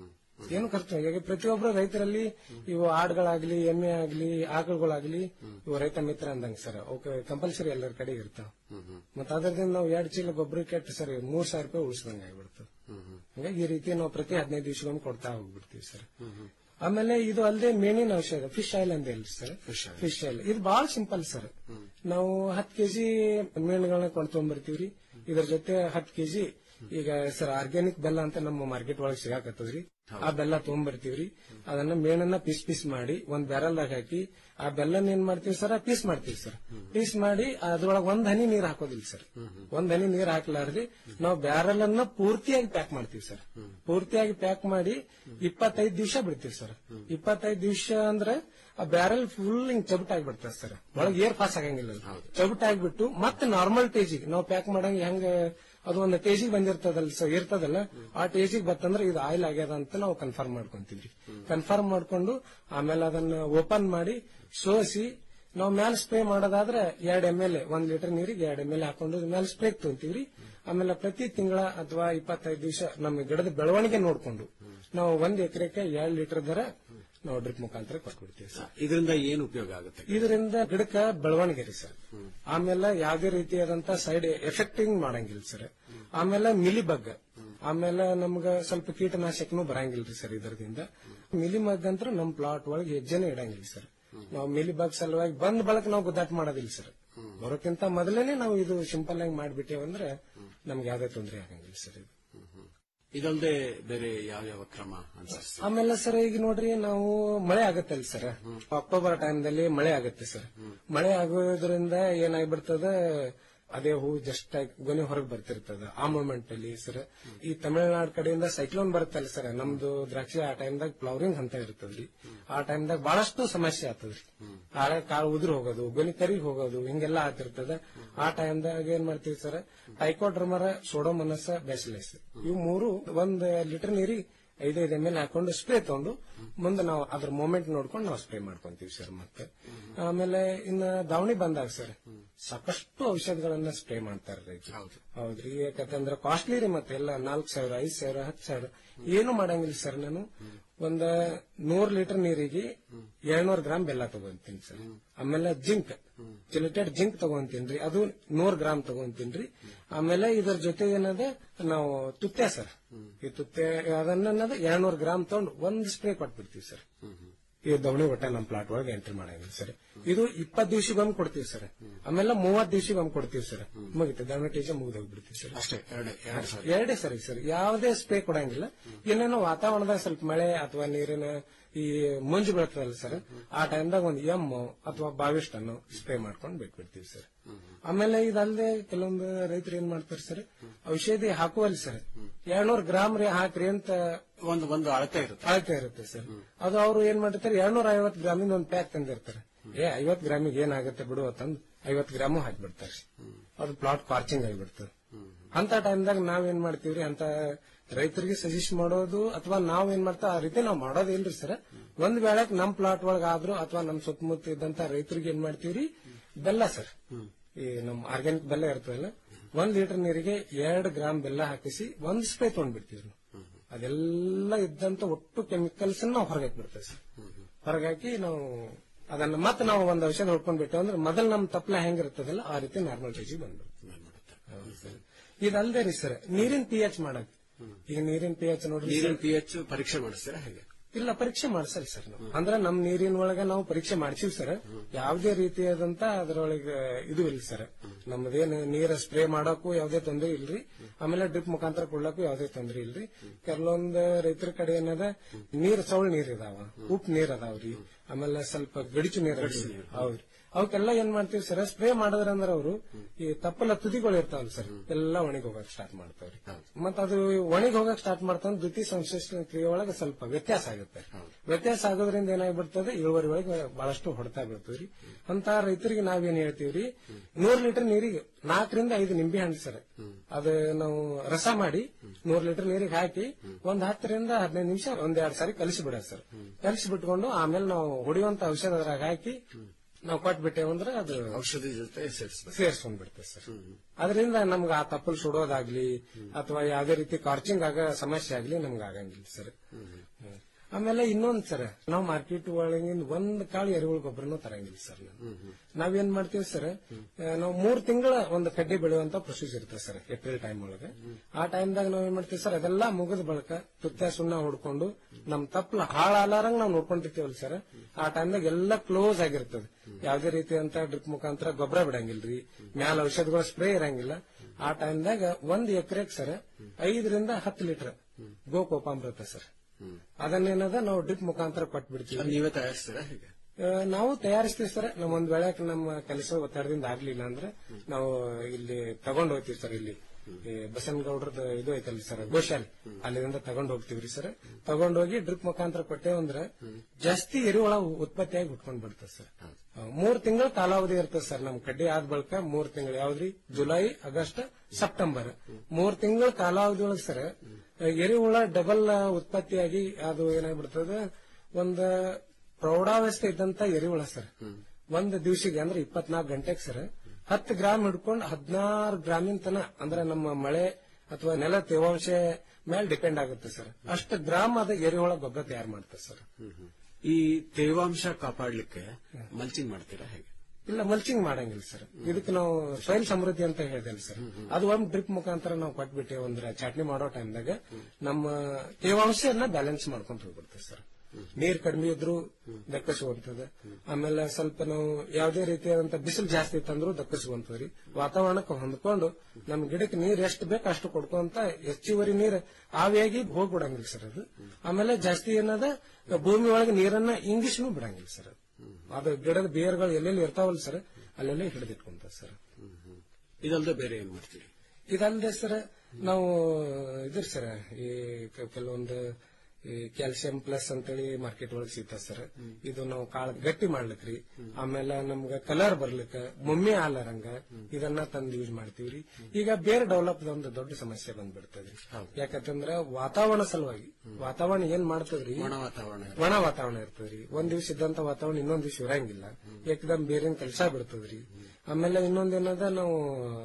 ಏನು ಖರ್ಚು ಈಗ ಪ್ರತಿಯೊಬ್ಬರು ರೈತರಲ್ಲಿ ಇವು ಆಡ್ಗಳಾಗ್ಲಿ ಎಮ್ಮೆ ಆಗ್ಲಿ ಆಕಳುಗಳಾಗ್ಲಿ ಇವು ರೈತ ಮಿತ್ರ ಅಂದಂಗ ಸರ್ ಅವಕ್ಕೆ ಕಂಪಲ್ಸರಿ ಎಲ್ಲರ ಕಡೆ ಇರ್ತಾವ ಮತ್ತ ಅದರಿಂದ ನಾವು ಎರಡ್ ಚೀಲ ಗೊಬ್ಬರ ಕೆಟ್ಟ ಸರ್ ಮೂರ್ ಸಾವಿರ ರೂಪಾಯಿ ಉಳಿಸ್ದಂಗ ಆಗ್ಬಿಡ್ತದೆ ಹಂಗಾಗಿ ಈ ರೀತಿ ನಾವು ಪ್ರತಿ ಹದಿನೈದು ದಿವಸಗೊಮ್ಮೆ ಕೊಡ್ತಾ ಹೋಗ್ಬಿಡ್ತೀವಿ ಸರ್ ಆಮೇಲೆ ಇದು ಅಲ್ಲದೆ ಮೇನಿನ ಔಷಧ ಫಿಶ್ ಆಯಿಲ್ ಅಂತ ಹೇಳಿ ಸರ್ ಫಿಶ್ ಆಯಿಲ್ ಇದು ಬಹಳ ಸಿಂಪಲ್ ಸರ್ ನಾವು ಹತ್ತು ಕೆಜಿ ಮೀನುಗಳನ್ನ ಕೊಂಡ್ಕೊಂಡ್ಬರ್ತೀವ್ರಿ ಇದ್ರ ಜೊತೆ ಹತ್ತು ಕೆಜಿ ಈಗ ಸರ್ ಆರ್ಗ್ಯಾನಿಕ್ ಬೆಲ್ಲ ಅಂತ ನಮ್ಮ ಮಾರ್ಕೆಟ್ ಒಳಗೆ ಸಿಗಾಕತ್ತದ್ರಿ ಆ ಬೆಲ್ಲ ತೊಗೊಂಡ್ಬರ್ತೀವ್ರಿ ಅದನ್ನ ಮೇಣನ್ನ ಪೀಸ್ ಪೀಸ್ ಮಾಡಿ ಒಂದ್ ಬ್ಯಾರಲ್ದಾಗ ಹಾಕಿ ಆ ಬೆಲ್ಲನ ಏನ್ ಮಾಡ್ತೀವಿ ಸರ್ ಪೀಸ್ ಮಾಡ್ತೀವಿ ಸರ್ ಪೀಸ್ ಮಾಡಿ ಅದ್ರೊಳಗೆ ಒಂದ್ ಹನಿ ನೀರ್ ಹಾಕೋದಿಲ್ಲ ಸರ್ ಒಂದ್ ಹನಿ ನೀರ್ ಹಾಕ್ಲಾರ್ದೆ ನಾವು ಬ್ಯಾರಲ್ ಅನ್ನ ಪೂರ್ತಿಯಾಗಿ ಪ್ಯಾಕ್ ಮಾಡ್ತೀವಿ ಸರ್ ಪೂರ್ತಿಯಾಗಿ ಪ್ಯಾಕ್ ಮಾಡಿ ಇಪ್ಪತ್ತೈದು ದಿವಸ ಬಿಡ್ತೀವಿ ಸರ್ ಇಪ್ಪತ್ತೈದು ದಿವಸ ಅಂದ್ರೆ ಆ ಬ್ಯಾರಲ್ ಫುಲ್ ಹಿಂಗ್ ಚಬಟ್ ಆಗಿಬಿಡ್ತದೆ ಸರ್ ಒಳಗೆ ಏರ್ ಪಾಸ್ ಆಗಂಗಿಲ್ಲ ಚಬಟ್ ಆಗಿಬಿಟ್ಟು ಮತ್ತೆ ನಾರ್ಮಲ್ ಟೇಜಿಗೆ ನಾವು ಪ್ಯಾಕ್ ಮಾಡಂಗ ಹೆಂಗ ಅದು ಒಂದು ಟೇಜಿಗೆ ಬಂದಿರ್ತದಲ್ಲ ಸರ್ ಇರ್ತದಲ್ಲ ಆ ಟೇಜಿಗೆ ಬತ್ತಂದ್ರೆ ಇದು ಆಯಿಲ್ ಆಗ್ಯದ ಅಂತ ನಾವು ಕನ್ಫರ್ಮ್ ಮಾಡ್ಕೊಂತೀವಿ ಕನ್ಫರ್ಮ್ ಮಾಡ್ಕೊಂಡು ಆಮೇಲೆ ಅದನ್ನ ಓಪನ್ ಮಾಡಿ ಸೋಸಿ ನಾವು ಮ್ಯಾಲ್ ಸ್ಪ್ರೇ ಮಾಡೋದಾದ್ರೆ ಎರಡ್ ಎಮ್ ಎಲ್ ಒಂದ್ ಲೀಟರ್ ನೀರಿಗೆ ಎರಡ್ ಎಮ್ ಎಲ್ ಹಾಕೊಂಡು ಮ್ಯಾಲ್ ಸ್ಪ್ರೇ ತೊಂತೀವ್ರಿ ಆಮೇಲೆ ಪ್ರತಿ ತಿಂಗಳ ಅಥವಾ ಇಪ್ಪತ್ತೈದು ದಿವಸ ನಮ್ಮ ಗಿಡದ ಬೆಳವಣಿಗೆ ನೋಡ್ಕೊಂಡು ನಾವು ಒಂದ್ ಎಕರೆಗೆ ಎರಡ್ ಲೀಟರ್ ದರ ನಾವು ಡ್ರಿಪ್ ಮುಖಾಂತರ ಕೊಟ್ಬಿಡ್ತೀವಿ ಸರ್ ಇದರಿಂದ ಏನು ಉಪಯೋಗ ಆಗುತ್ತೆ ಇದರಿಂದ ಗಿಡಕ್ಕ ಬೆಳವಣಿಗೆ ರೀ ಸರ್ ಆಮೇಲೆ ಯಾವುದೇ ರೀತಿಯಾದಂತ ಸೈಡ್ ಎಫೆಕ್ಟಿಂಗ್ ಮಾಡಂಗಿಲ್ಲ ಸರ್ ಆಮೇಲೆ ಮಿಲಿಬಗ್ ಆಮೇಲೆ ನಮ್ಗ ಸ್ವಲ್ಪ ಕೀಟನಾಶಕನೂ ಬರಂಗಿಲ್ರಿ ಸರ್ ಇದರಿಂದ ಮಿಲಿಬಗ್ ಅಂತ ನಮ್ ಪ್ಲಾಟ್ ಒಳಗೆ ಹೆಜ್ಜೆನೇ ಇಡಂಗಿಲ್ಲ ಸರ್ ನಾವು ಮಿಲಿಬಗ್ ಸಲುವಾಗಿ ಬಂದ್ ಬಳಕ ನಾವು ಗುದ್ದಾಟ ಮಾಡೋದಿಲ್ಲ ಸರ್ ಬರೋಕ್ಕಿಂತ ಮೊದಲೇನೆ ನಾವು ಇದು ಸಿಂಪಲ್ ಆಗಿ ಮಾಡ್ಬಿಟ್ಟೇವಂದ್ರೆ ನಮ್ಗೆ ಯಾವ್ದೇ ತೊಂದರೆ ಆಗಂಗಿಲ್ಲ ಸರ್ ಇದು ಇದಲ್ಲದೆ ಬೇರೆ ಯಾವ ಯಾವ ಕ್ರಮ ಅನುಸರಿಸ್ತೀವಿ ಆಮೇಲೆ ಸರ್ ಈಗ ನೋಡ್ರಿ ನಾವು ಮಳೆ ಆಗತ್ತಲ್ಲ ಸರ್ ಅಕ್ಟೋಬರ್ ಟೈಮ್ದಲ್ಲಿ ಮಳೆ ಆಗುತ್ತೆ ಸರ್ ಮಳೆ ಆಗೋದ್ರಿಂದ ಏನಾಗ್ಬಿಡ್ತದ ಅದೇ ಹೂ ಜಸ್ಟ್ ಆಗಿ ಗೊನೆ ಹೊರಗೆ ಬರ್ತಿರ್ತದ ಆ ಮೂಮೆಂಟ್ ಅಲ್ಲಿ ಸರ್ ಈ ತಮಿಳುನಾಡು ಕಡೆಯಿಂದ ಸೈಕ್ಲೋನ್ ಬರುತ್ತಲ್ಲ ಸರ್ ನಮ್ದು ದ್ರಾಕ್ಷಿ ಆ ಟೈಮ್ದಾಗ ಫ್ಲವರಿಂಗ್ ಹಂತ ಇರ್ತದ್ರಿ ಆ ಟೈಮ್ದಾಗ ಬಹಳಷ್ಟು ಸಮಸ್ಯೆ ಆಗ್ತದ್ರಿ ಆಳೆ ಕಾಳು ಉದುರು ಹೋಗೋದು ಗೊನೆ ಕರಿಗೆ ಹೋಗೋದು ಹಿಂಗೆಲ್ಲ ಆಗ್ತಿರ್ತದ ಆ ಟೈಮ್ದಾಗ ಏನ್ ಮಾಡ್ತೀವಿ ಸರ್ ಟೈಕೋಡ್ರಮರ ಸೋಡೋಮನಸ ಬ್ಯಾಸಿಲೈಸ್ ಇವು ಮೂರು ಒಂದ್ ಲೀಟರ್ ನೀರಿಗೆ ಐದೈದು ಎಮ್ ಎಲ್ ಹಾಕೊಂಡು ಸ್ಪ್ರೇ ತಗೊಂಡು ಮುಂದೆ ನಾವು ಅದ್ರ ಮೂಮೆಂಟ್ ನೋಡ್ಕೊಂಡು ನಾವು ಸ್ಪ್ರೇ ಮಾಡ್ಕೊಂತೀವಿ ಸರ್ ಮತ್ತೆ ಆಮೇಲೆ ಇನ್ನ ದಾವಣಿ ಬಂದಾಗ ಸರ್ ಸಾಕಷ್ಟು ಔಷಧಗಳನ್ನ ಸ್ಪ್ರೇ ಮಾಡ್ತಾರೆ ರೈತರು ಹೌದ್ರಿ ಯಾಕಂತಂದ್ರೆ ಕಾಸ್ಟ್ಲಿ ರೀ ಮತ್ತೆ ಎಲ್ಲ ನಾಲ್ಕು ಸಾವಿರ ಐದ್ ಸಾವಿರ ಹತ್ತು ಸಾವಿರ ಏನು ಮಾಡಂಗಿಲ್ಲ ಸರ್ ನಾನು ಒಂದ ನೂರ್ ಲೀಟರ್ ನೀರಿಗೆ ಏಳ್ನೂರ್ ಗ್ರಾಮ್ ಬೆಲ್ಲ ತಗೊಂತೀನಿ ಸರ್ ಆಮೇಲೆ ಜಿಂಕ್ ಚಿಲಿಟೆಡ್ ಜಿಂಕ್ ತಗೊಂತೀನ್ರಿ ಅದು ನೂರ್ ಗ್ರಾಮ್ ತಗೊಂತೀನ್ರಿ ಆಮೇಲೆ ಇದ್ರ ಜೊತೆ ಏನದ ನಾವು ತುತ್ತೆ ಸರ್ ಈ ತುತ್ತೆ ಅದನ್ನ ಎರಡ್ನೂರ್ ಗ್ರಾಮ್ ತಗೊಂಡು ಒಂದ್ ಸ್ಪ್ರೇ ಕೊಟ್ಬಿಡ್ತೀವಿ ಸರ್ ಈ ದವಣಿ ಒಟ್ಟ ನಮ್ಮ ಪ್ಲಾಟ್ ಒಳಗೆ ಎಂಟ್ರಿ ಮಾಡಂಗಿಲ್ಲ ಸರ್ ಇದು ಇಪ್ಪತ್ ದಿವಸಗೊಮ್ಮೆ ಕೊಡ್ತೀವಿ ಸರ್ ಆಮೇಲೆ ಮೂವತ್ ದಿವಸಗೊಮ್ಮೆ ಕೊಡ್ತೀವಿ ಸರ್ ಮುಗಿತು ದವಣಿ ಟೀಚ ಮುಗಿದು ಹೋಗ್ಬಿಡ್ತೀವಿ ಸರ್ ಅಷ್ಟೇ ಎರಡೇ ಎರಡು ಸಾವಿರ ಎರಡೇ ಸರಿ ಸರ್ ಯಾವುದೇ ಸ್ಪ್ರೇ ಕೊಡಂಗಿಲ್ಲ ಏನೇನೋ ವಾತಾವರಣದಾಗ ಸ್ವಲ್ಪ ಮಳೆ ಅಥವಾ ನೀರಿನ ಈ ಮಂಜು ಬೀಳ್ತದಲ್ಲ ಸರ್ ಆ ಟೈಮ್ದಾಗ ಒಂದು ಎಮ್ ಅಥವಾ ಬಾವಿಸ್ಟ್ ಅನ್ನು ಸ್ಪ್ರೇ ಮಾಡ್ಕೊಂಡು ಬಿಟ್ಬಿಡ್ತೀವಿ ಸರ್ ಆಮೇಲೆ ಇದಲ್ಲದೆ ಕೆಲವೊಂದು ರೈತರು ಏನ್ ಮಾಡ್ತಾರೆ ಸರ್ ಔಷಧಿ ಹಾಕುವಲ್ಲಿ ಸರ್ ಎರಡ್ನೂರ್ ಗ್ರಾಮ್ ರೀ ಹಾಕ್ರಿ ಅಂತ ಒಂದು ಒಂದು ಅಳತೆ ಇರುತ್ತೆ ಅಳತೆ ಇರುತ್ತೆ ಸರ್ ಅದು ಅವರು ಏನ್ ಮಾಡಿರ್ತಾರೆ ಎರಡ್ನೂರ ಐವತ್ತು ಗ್ರಾಮಿಂದ ಒಂದು ಪ್ಯಾಕ್ ತಂದಿರ್ತಾರೆ ಏ ಐವತ್ ಗ್ರಾಮಿಗೆ ಏನಾಗುತ್ತೆ ಬಿಡು ಅಂತಂದು ಐವತ್ ಗ್ರಾಮು ಹಾಕ್ಬಿಡ್ತಾರೆ ಅದು ಪ್ಲಾಟ್ ಕಾರ್ಚಿಂಗ್ ಆಗಿಬಿಡ್ತದೆ ಅಂತ ಟೈಮ್ದಾಗ ನಾವೇನ್ ಮಾಡ್ತೀವ್ರಿ ಅಂತ ರೈತರಿಗೆ ಸಜೆಸ್ಟ್ ಮಾಡೋದು ಅಥವಾ ನಾವ್ ಏನ್ ಮಾಡ್ತಾ ಆ ರೀತಿ ನಾವ್ ಮಾಡೋದಿಲ್ರಿ ಸರ್ ಒಂದ್ ವೇಳೆ ನಮ್ ಪ್ಲಾಟ್ ಒಳಗ ಆದ್ರೂ ಅಥವಾ ನಮ್ ಸುತ್ತಮುತ್ತ ಇದ್ದಂತ ರೈತರಿಗೆ ಏನ್ ಮಾಡ್ತೀವ್ರಿ ಬೆಲ್ಲ ಸರ್ ಈ ನಮ್ ಆರ್ಗ್ಯಾನಿಕ್ ಬೆಲ್ಲ ಇರ್ತದಲ್ಲ ಒಂದ್ ಲೀಟರ್ ನೀರಿಗೆ ಎರಡ್ ಗ್ರಾಮ್ ಬೆಲ್ಲ ಹಾಕಿಸಿ ಒಂದ್ ಸ್ಪ್ರೇ ತಗೊಂಡ್ಬಿಡ್ತೀವಿ ಅದೆಲ್ಲ ಇದ್ದಂತ ಒಟ್ಟು ಕೆಮಿಕಲ್ಸ್ ನಾವು ಹೊರಗೆ ಹಾಕ್ಬಿಡ್ತೇವೆ ಸರ್ ಹೊರಗಾಕಿ ನಾವು ಅದನ್ನ ಮತ್ತೆ ನಾವು ಒಂದ್ ಔಷಧ ಹೊಡ್ಕೊಂಡ್ಬಿಟ್ಟು ಅಂದ್ರೆ ಮೊದಲು ನಮ್ ತಪ್ಪಲ ಹೆಂಗಿರ್ತದಲ್ಲ ಆ ರೀತಿ ನಾರ್ಮಲ್ ಟೇಜಿಗೆ ಬಂದ್ಬಿಡುತ್ತೆ ಇದಲ್ದೇ ರೀ ಸರ್ ನೀರಿನ ಪಿ ಎಚ್ ಮಾಡಕ್ ಈಗ ನೀರಿನ ಪಿ ಎಚ್ ನೋಡ್ರಿ ನೀರಿನ ಪಿ ಎಚ್ ಪರೀಕ್ಷೆ ಮಾಡಿಸ್ತೀರಾ ಹೇಗೆ ಇಲ್ಲ ಪರೀಕ್ಷೆ ಮಾಡ್ಸಲ್ಲ ಸರ್ ನಾವು ಅಂದ್ರೆ ನಮ್ ನೀರಿನ ಒಳಗ ನಾವು ಪರೀಕ್ಷೆ ಮಾಡ್ಸಿವಿ ಸರ್ ಯಾವುದೇ ರೀತಿಯಾದಂತ ಅದರೊಳಗೆ ಇದು ಇಲ್ಲ ಸರ್ ನಮ್ದೇನು ನೀರ ಸ್ಪ್ರೇ ಮಾಡಕ್ಕೂ ಯಾವುದೇ ತೊಂದರೆ ಇಲ್ರಿ ಆಮೇಲೆ ಡ್ರಿಪ್ ಮುಖಾಂತರ ಕೊಡ್ಲಕ್ಕೂ ಯಾವುದೇ ತೊಂದರೆ ಇಲ್ರಿ ಕೆಲವೊಂದು ರೈತರ ಕಡೆ ಏನದ ನೀರ್ ಸೌಳ್ ನೀರ್ ಇದಾವ ಉಪ್ಪು ನೀರ್ ಅದಾವ್ರಿ ಆಮೇಲೆ ಸ್ವಲ್ಪ ಗಡಿಚು ನೀರ್ ಅದಾವ್ರಿ. ಹೌದ್ರಿ ಅವಕ್ಕೆಲ್ಲ ಏನ್ ಮಾಡ್ತೀವಿ ಸರ್ ಸ್ಪ್ರೇ ಮಾಡಿದ್ರ ಅಂದ್ರೆ ಅವರು ಈ ತಪ್ಪಲ ತುದಿಗಳು ಇರ್ತಾವಲ್ಲ ಸರ್ ಎಲ್ಲ ಒಣಗಿ ಹೋಗಕ್ ಸ್ಟಾರ್ಟ್ ಮಾಡ್ತಾವ್ರಿ ಮತ್ತ ಅದು ಒಣಗಿ ಹೋಗಕ್ ಸ್ಟಾರ್ಟ್ ಮಾಡ್ತಾವ ದ್ವಿತೀಯ ಸಂಶ್ಲೇಷಣ ಕ್ರಿಯೆ ಒಳಗೆ ಸ್ವಲ್ಪ ವ್ಯತ್ಯಾಸ ಆಗುತ್ತೆ ವ್ಯತ್ಯಾಸ ಆಗೋದ್ರಿಂದ ಏನಾಗ್ಬಿಡ್ತದೆ ಇಳುವರಿ ಒಳಗೆ ಬಹಳಷ್ಟು ಹೊಡ್ತಾ ಬೀಳ್ತದ್ರಿ ಅಂತ ರೈತರಿಗೆ ನಾವೇನ್ ಹೇಳ್ತೀವ್ರಿ ನೂರ್ ಲೀಟರ್ ನೀರಿಗೆ ನಾಲ್ಕರಿಂದ ಐದು ನಿಂಬೆ ಹಣ್ಣು ಸರ್ ಅದು ನಾವು ರಸ ಮಾಡಿ ನೂರ್ ಲೀಟರ್ ನೀರಿಗೆ ಹಾಕಿ ಒಂದ್ ಹತ್ತರಿಂದ ಹದಿನೈದು ನಿಮಿಷ ಒಂದ್ ಎರಡ್ ಸಾರಿ ಕಲಿಸಿ ಬಿಡ ಸರ್ ಕಲಿಸಿ ಬಿಟ್ಕೊಂಡು ಆಮೇಲೆ ನಾವು ಹೊಡಿಯುವಂತ ಔಷಧ ಅದ್ರಾಗ ಹಾಕಿ ನಾವು ಕೊಟ್ಬಿಟ್ಟೇವ್ ಅಂದ್ರೆ ಅದು ಔಷಧಿ ಜೊತೆ ಸೇರಿಸಬೇಕು ಸೇರ್ಸ್ಕೊಂಡ್ ಬಿಡ್ತೇವೆ ಸರ್ ಅದರಿಂದ ನಮ್ಗೆ ಆ ತಪ್ಪಲ್ ಸುಡೋದಾಗ್ಲಿ ಅಥವಾ ಯಾವ್ದೇ ರೀತಿ ಕಾರ್ಚಿಂಗ್ ಆಗ ಸಮಸ್ಯೆ ಆಗ್ಲಿ ನಮ್ಗೆ ಆಗಂಗಿಲ್ಲ ಸರ್ ಹ್ಮ್. ಆಮೇಲೆ ಇನ್ನೊಂದ್ ಸರ್ ನಾವು ಮಾರ್ಕೆಟ್ ಒಳಗಿಂದ ಒಂದ್ ಕಾಳು ಎರೆಹುಳ ಗೊಬ್ಬರನು ತರಂಗಿಲ್ಲ ಸರ್ ನಾವು ನಾವೇನ್ ಮಾಡ್ತೀವಿ ಸರ್ ಆ, ನಾವು ಮೂರ್ ತಿಂಗಳ ಒಂದು ಕಡ್ಡಿ ಬೆಳೆಯುವಂತ ಪ್ರೊಸೀಜರ್ ಇರ್ತದೆ ಸರ್ ಏಪ್ರಿಲ್ ಟೈಮ್ ಒಳಗೆ ಆ ಟೈಮ್ದಾಗ ನಾವ್ ಏನ್ ಮಾಡ್ತೀವಿ ಸರ್ ಅದೆಲ್ಲ ಮುಗಿದ ಬಳಿಕ ತುತ್ತ ಸುಣ್ಣ ಹೊಡ್ಕೊಂಡು ನಮ್ ತಪ್ಪಲ ಹಾಳಾಲಾರಂಗ್ ನಾವು ನೋಡ್ಕೊಂಡಿರ್ತೀವಲ್ಲ ಸರ್ ಆ ಟೈಮ್ದಾಗ ಎಲ್ಲ ಕ್ಲೋಸ್ ಆಗಿರ್ತದೆ ಯಾವ್ದೇ ರೀತಿಯಂತ ಡ್ರಿಪ್ ಮುಖಾಂತರ ಗೊಬ್ಬರ ಬಿಡಂಗಿಲ್ರಿ ಮ್ಯಾಲ ಔಷಧಗಳ ಸ್ಪ್ರೇ ಇರಂಗಿಲ್ಲ ಆ ಟೈಮ್ದಾಗ ಒಂದ್ ಎಕರೆಗೆ ಸರ್ ಐದರಿಂದ ಹತ್ತು ಲೀಟರ್ ಗೋಕೋಪಾಮೃತ ಸರ್ ಅದನ್ನೇನದ ನಾವು ಡ್ರಿಪ್ ಮುಖಾಂತರ ಕೊಟ್ಬಿಡ್ತೀವಿ ಅದು ನೀವೇ ತಯಾರಿಸ್ತೀರಾ ಹೇಗೆ ಆ, ನಾವು ತಯಾರಿಸ್ತೀವಿ ಸರ್ ನಮ್ಮ ಒಂದ್ ವೇಳೆ ನಮ್ಮ ಕೆಲಸ ಒತ್ತಡದಿಂದ ಆಗ್ಲಿಲ್ಲ ಅಂದ್ರೆ ನಾವು ಇಲ್ಲಿ ತಗೊಂಡ್ ಹೋಗ್ತೀವಿ ಸರ್ ಇಲ್ಲಿ ಈ ಬಸನಗೌಡ್ರದ ಇದು ಐತಲ್ರಿ ಸರ್ ಗೋಶಾಲೆ ಅಲ್ಲಿಂದ ತಗೊಂಡ್ ಹೋಗ್ತೀವ್ರಿ ಸರ್ ತಗೊಂಡ್ ಹೋಗಿ ಡ್ರಿಪ್ ಮುಖಾಂತರ ಕೊಟ್ಟೇವ್ ಅಂದ್ರೆ ಜಾಸ್ತಿ ಎರಿಹುಳ ಉತ್ಪತ್ತಿಯಾಗಿ ಉಟ್ಕೊಂಡ್ ಬಿಡ್ತದೆ ಸರ್ ಆ, ಮೂರ್ ತಿಂಗಳ ಕಾಲಾವಧಿ ಇರ್ತದೆ ಸರ್ ನಮ್ ಕಡ್ಡಿ ಆದ ಬಳಿಕ ಮೂರ್ ತಿಂಗಳು ಯಾವ್ದ್ರಿ ಜುಲೈ ಆಗಸ್ಟ್ ಸೆಪ್ಟೆಂಬರ್ ಮೂರ್ ತಿಂಗಳ ಕಾಲಾವಧಿ ಒಳಗೆ ಸರ್ ಎರಿಹುಳ ಡಬಲ್ ಉತ್ಪತ್ತಿಯಾಗಿ ಅದು ಏನಾಗ್ಬಿಡ್ತದೆ ಒಂದ್ ಪ್ರೌಢಾವಸ್ಥೆ ಇದ್ದಂತ ಎರಿಹುಳ ಸರ್ ಒಂದ್ ದಿವಸಿಗೆ ಅಂದ್ರೆ ಇಪ್ಪತ್ನಾಲ್ಕು ಗಂಟೆಗೆ ಸರ್ ಹತ್ತು ಗ್ರಾಮ್ ಹಿಡ್ಕೊಂಡು ಹದಿನಾರು ಗ್ರಾಮಿನ ತನ ಅಂದ್ರೆ ನಮ್ಮ ಮಳೆ ಅಥವಾ ನೆಲ ತೇವಾಂಶ ಮೇಲೆ ಡಿಪೆಂಡ್ ಆಗುತ್ತೆ ಸರ್ ಅಷ್ಟು ಗ್ರಾಮ್ ಅದ ಎರಿಹುಳ ಗೊಬ್ಬರ ತಯಾರು ಮಾಡ್ತಾರೆ ಸರ್ ಈ ತೇವಾಂಶ ಕಾಪಾಡ್ಲಿಕ್ಕೆ ಮಲ್ಚಿಂಗ್ ಮಾಡ್ತೀರಾ ಹೇಗೆ ಇಲ್ಲ ಮಲ್ಚಿಂಗ್ ಮಾಡಂಗಿಲ್ಲ ಸರ್ ಇದಕ್ಕೆ ನಾವು ಸ್ವಯಂ ಸಮೃದ್ಧಿ ಅಂತ ಹೇಳಿದೆಲ್ಲ ಸರ್ ಅದು ಒಂದ್ ಡ್ರಿಪ್ ಮುಖಾಂತರ ನಾವು ಕೊಟ್ಬಿಟ್ಟೇವೆ ಅಂದ್ರೆ ಚಟ್ನಿ ಮಾಡೋ ಟೈಮ್ದಾಗ ನಮ್ಮ ತೇವಾಂಶನ ಬ್ಯಾಲೆನ್ಸ್ ಮಾಡ್ಕೊಂತ ಹೋಗ್ಬಿಡ್ತೇವೆ ಸರ್ ನೀರ್ ಕಡಿಮೆ ಇದ್ರು ದಕ್ಕಸುವಂತದ ಆಮೇಲೆ ಸ್ವಲ್ಪ ನಾವು ಯಾವುದೇ ರೀತಿಯಾದಂತ ಬಿಸಿಲು ಜಾಸ್ತಿ ಇತ್ತಂದ್ರೂ ದಕ್ಕಸುವಂತದ್ರಿ ವಾತಾವರಣಕ್ಕೆ ಹೊಂದ್ಕೊಂಡು ನಮ್ ಗಿಡಕ್ಕೆ ನೀರ್ ಎಷ್ಟು ಬೇಕು ಅಷ್ಟು ಕೊಡ್ಕೊಂತ ಹೆಚ್ಚುವರಿ ನೀರ್ ಆವಿಯಾಗಿ ಹೋಗ್ಬಿಡಂಗಿಲ್ಲ ಸರ್ ಅದು ಆಮೇಲೆ ಜಾಸ್ತಿ ಏನದ ಭೂಮಿ ಒಳಗೆ ನೀರನ್ನ ಇಂಗಿಸ್ನು ಬಿಡಂಗಿಲ್ಲ ಸರ್ ಅದು ಅದು ಗಿಡದ ಬೇರ್ಗಳು ಎಲ್ಲೆಲ್ಲಿ ಇರ್ತಾವಲ್ಲ ಸರ್ ಅಲ್ಲೆಲ್ಲ ಹಿಡಿದಿಟ್ಕೊಂತ ಸರ್ ಇದಲ್ದೆ ಬೇರೆ ಏನ್ ಮಾಡ್ತೀರಿ ಇದಲ್ಲದೆ ಸರ್ ನಾವು ಇದ್ರ ಸರ್ ಈ ಕ- ಕೆಲವೊಂದು ಈ ಕ್ಯಾಲ್ಸಿಯಂ ಪ್ಲಸ್ ಅಂತೇಳಿ ಮಾರ್ಕೆಟ್ ಒಳಗೆ ಸಿಗ್ತದೆ ಸರ್ ಇದು ನಾವು ಕಾಳ ಗಟ್ಟಿ ಮಾಡ್ಲಿಕ್ರಿ ಆಮೇಲೆ ನಮ್ಗ ಕಲರ್ ಬರ್ಲಿಕ್ಕ ಮೊಮ್ಮೆ ಆಲರಂಗ ಇದನ್ನ ತಂದು ಯೂಸ್ ಮಾಡ್ತೀವ್ರಿ ಈಗ ಬೇರೆ ಡೆವಲಪ್ ಒಂದು ದೊಡ್ಡ ಸಮಸ್ಯೆ ಬಂದ್ಬಿಡ್ತದ್ರಿ ಯಾಕಂತಂದ್ರ ವಾತಾವರಣ ಸಲುವಾಗಿ ವಾತಾವರಣ ಏನ್ ಮಾಡ್ತದ್ರಿ ಒಣ ವಾತಾವರಣ ಒಣ ವಾತಾವರಣ ಇರ್ತದ್ರಿ ಒಂದ್ ದಿವ್ಸ ಇದ್ದಂತ ವಾತಾವರಣ ಇನ್ನೊಂದ್ ದಿವ್ಸ ಇರಂಗಿಲ್ಲ ಏಕದಮ್ ಬೇರೆ ಕೆಲಸ ಬಿಡ್ತದ್ರಿ ಆಮೇಲೆ ಇನ್ನೊಂದೇನದ ನಾವು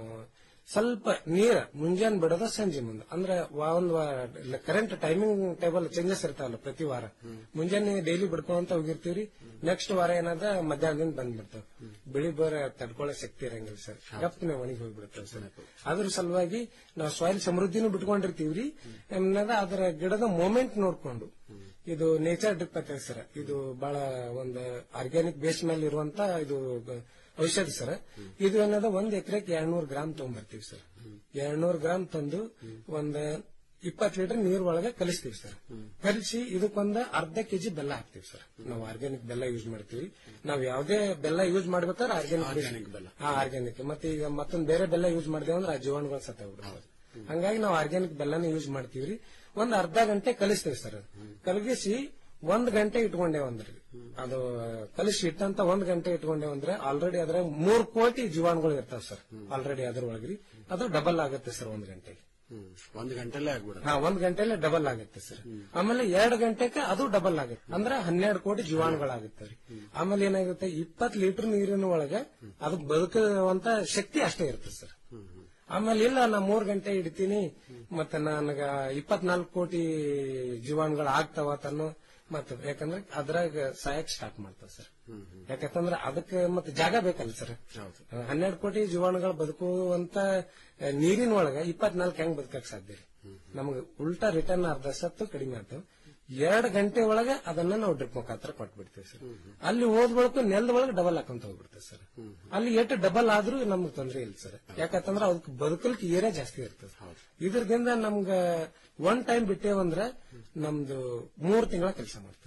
ಸ್ವಲ್ಪ ನೀರ ಮುಂಜಾನೆ ಬಿಡೋದ ಸಂಜೆ ಮುಂದೆ ಅಂದ್ರೆ ವಾ- ಒಂದ್ ಕರೆಂಟ್ ಟೈಮಿಂಗ್ ಟೇಬಲ್ ಚೇಂಜಸ್ ಇರ್ತಾವಲ್ಲ ಪ್ರತಿ ವಾರ ಮುಂಜಾನೆ ಡೈಲಿ ಬಿಡ್ಕೊಂತ ಹೋಗಿರ್ತೀವ್ರಿ ನೆಕ್ಸ್ಟ್ ವಾರ ಏನದ ಮಧ್ಯಾಹ್ನದಿಂದ ಬಂದ್ಬಿಡ್ತಾವ ಬಿಳಿ ಬೋರ ತಡ್ಕೊಳ್ಳೋ ಶಕ್ತಿ ಇರಂಗಿಲ್ಲ ಸರ್ ಗಪ್ಪನೆ ಒಣಗಿ ಹೋಗ್ಬಿಡ್ತಾವ ಸರ್ ಅದ್ರ ಸಲುವಾಗಿ ನಾವು ಸಾಯಿಲ್ ಸಮೃದ್ಧಿನೂ ಬಿಟ್ಕೊಂಡಿರ್ತೀವ್ರಿ ಏನದ ಅದರ ಗಿಡದ ಮೂಮೆಂಟ್ ನೋಡ್ಕೊಂಡು ಇದು ನೇಚರ್ ಡ್ರಿಪ್ ಅಂತ ಸರ್ ಇದು ಬಹಳ ಒಂದು ಆರ್ಗ್ಯಾನಿಕ್ ಬೇಸ್ ಮೇಲೆ ಇರುವಂತ ಇದು ಗ- ಔಷಧಿ ಸರ್ ಇದು ಏನದ ಒಂದ್ ಎಕರೆಗೆ ಎರಡ್ನೂರು ಗ್ರಾಮ್ ತಗೊಂಡ್ಬರ್ತೀವಿ ಸರ್ ಎರಡ್ನೂರು ಗ್ರಾಮ್ ತಂದು ಒಂದ್ ಇಪ್ಪತ್ತು ಲೀಟರ್ ನೀರ್ ಒಳಗೆ ಕಲಿಸ್ತೀವಿ ಸರ್ ಕಲಿಸಿ ಇದಕ್ಕೊಂದ ಅರ್ಧ ಕೆಜಿ ಬೆಲ್ಲ ಹಾಕ್ತಿವಿ ಸರ್ ನಾವು ಆರ್ಗ್ಯಾನಿಕ್ ಬೆಲ್ಲ ಯೂಸ್ ಮಾಡ್ತೀವಿ ನಾವು ಯಾವ್ದೇ ಬೆಲ್ಲ ಯೂಸ್ ಮಾಡ್ಬೇಕಾದ್ರೆ Organic ಆರ್ಗ್ಯಾನಿಕ್ ಬೆಲ್ಲ. ಹಾ ಆರ್ಗ್ಯಾನಿಕ್ ಮತ್ತೆ ಈಗ ಮತ್ತೊಂದ್ ಬೇರೆ ಬೆಲ್ಲ ಯೂಸ್ ಮಾಡಿದೇವೆ ಅಂದ್ರೆ ಆ ಜೀವಾಣುಗಳು ಸತ್ತೋಗ್ಬಿಡ್ತಾವೆ ಹಂಗಾಗಿ ನಾವು ಆರ್ಗ್ಯಾನಿಕ್ ಬೆಲ್ಲನ ಯೂಸ್ ಮಾಡ್ತೀವ್ರಿ ಒಂದ್ ಅರ್ಧ ಗಂಟೆ ಕಲಿಸ್ತೇವೆ ಸರ್ ಕಲಗಿಸಿ ಒಂದ್ ಗಂಟೆ ಇಟ್ಕೊಂಡೇವ್ ಅಂದ್ರಿ ಅದು ಕಲಿಸಿ ಇಟ್ಟಂತ ಒಂದ್ ಗಂಟೆ ಇಟ್ಕೊಂಡೇವ್ ಅಂದ್ರೆ ಆಲ್ರೆಡಿ ಅದ್ರ ಮೂರ್ ಕೋಟಿ ಜೀವಾಣುಗಳು ಇರ್ತಾವ ಸರ್ ಆಲ್ರೆಡಿ ಅದ್ರ ಒಳಗ್ರಿ ಅದು ಡಬಲ್ ಆಗುತ್ತೆ ಸರ್ ಒಂದ್ ಗಂಟೆಗೆ ಹ್ಮ್ ಒಂದ್ ಗಂಟೆಲ್ಲೇ ಆಗ್ಬಿಡುತ್ತೆ ಹಾ ಒಂದ್ ಗಂಟೆಲೆ ಡಬಲ್ ಆಗುತ್ತೆ ಸರ್ ಆಮೇಲೆ ಎರಡು ಗಂಟೆಗೆ ಅದು ಡಬಲ್ ಆಗುತ್ತೆ ಅಂದ್ರೆ ಹನ್ನೆರಡು ಕೋಟಿ ಜೀವಾಣುಗಳಾಗುತ್ತೆ ರೀ ಆಮೇಲೆ ಏನಾಗುತ್ತೆ ಇಪ್ಪತ್ ಲೀಟರ್ ನೀರಿನ ಒಳಗೆ ಅದು ಬದುಕುವಂತ ಶಕ್ತಿ ಅಷ್ಟೇ ಇರುತ್ತೆ ಸರ್ ಆಮೇಲೆ ಇಲ್ಲ ನಾ ಮೂರ್ ಗಂಟೆ ಹಿಡಿತೀನಿ ಮತ್ತೆ ನನಗ ಇಪ್ಪತ್ನಾಲ್ಕು ಕೋಟಿ ಜೀವಾಣುಗಳು ಆಗ್ತಾವ ತನ್ನೋ ಮತ್ತೆ ಯಾಕಂದ್ರೆ ಅದ್ರಾಗ ಸಾಯಕ್ ಸ್ಟಾರ್ಟ್ ಮಾಡ್ತಾವ ಸರ್ ಯಾಕಂತಂದ್ರೆ ಅದಕ್ಕೆ ಮತ್ತೆ ಜಾಗ ಬೇಕಲ್ಲ ಸರ್ ಹೌದು ಹನ್ನೆರಡು ಕೋಟಿ ಜೀವಾಣುಗಳು ಬದುಕುವಂತ ಆ, ನೀರಿನ ಒಳಗ ಇಪ್ಪತ್ನಾಲ್ಕು ಹೆಂಗ್ ಬದುಕಕ್ ಸಾಧ್ಯ ರೀ ನಮಗೆ ಉಲ್ಟಾ ರಿಟರ್ನ್ ಅರ್ಧ ಸತ್ತು ಕಡಿಮೆ ಆಯ್ತು ಎರಡು ಗಂಟೆ ಒಳಗೆ ಅದನ್ನ ನಾವು ಡ್ರಿಪ್ ಮುಖಾಂತರ ಕೊಟ್ಬಿಡ್ತೇವೆ ಸರ್ ಅಲ್ಲಿ ಹೋದ್ ಬಳಕ ನೆಲದ ಒಳಗೆ ಡಬಲ್ ಹಾಕೊಂತ ಹೋಗ್ಬಿಡ್ತೇವೆ ಸರ್ ಅಲ್ಲಿ ಎಷ್ಟು ಡಬಲ್ ಆದ್ರೂ ನಮ್ಗೆ ತೊಂದ್ರೆ ಇಲ್ಲ ಸರ್ ಯಾಕಂತಂದ್ರೆ ಅದಕ್ಕೆ ಬದುಕಲಿಕ್ಕೆ ಏರಿಯಾ ಜಾಸ್ತಿ ಇರ್ತದೆ ಇದ್ರದಿಂದ ನಮ್ಗ ಒನ್ ಟೈಮ್ ಬಿಟ್ಟೇವಂದ್ರ ನಮ್ದು ಮೂರ್ ತಿಂಗಳ ಕೆಲಸ ಮಾಡ್ತೇವೆ ಸರ್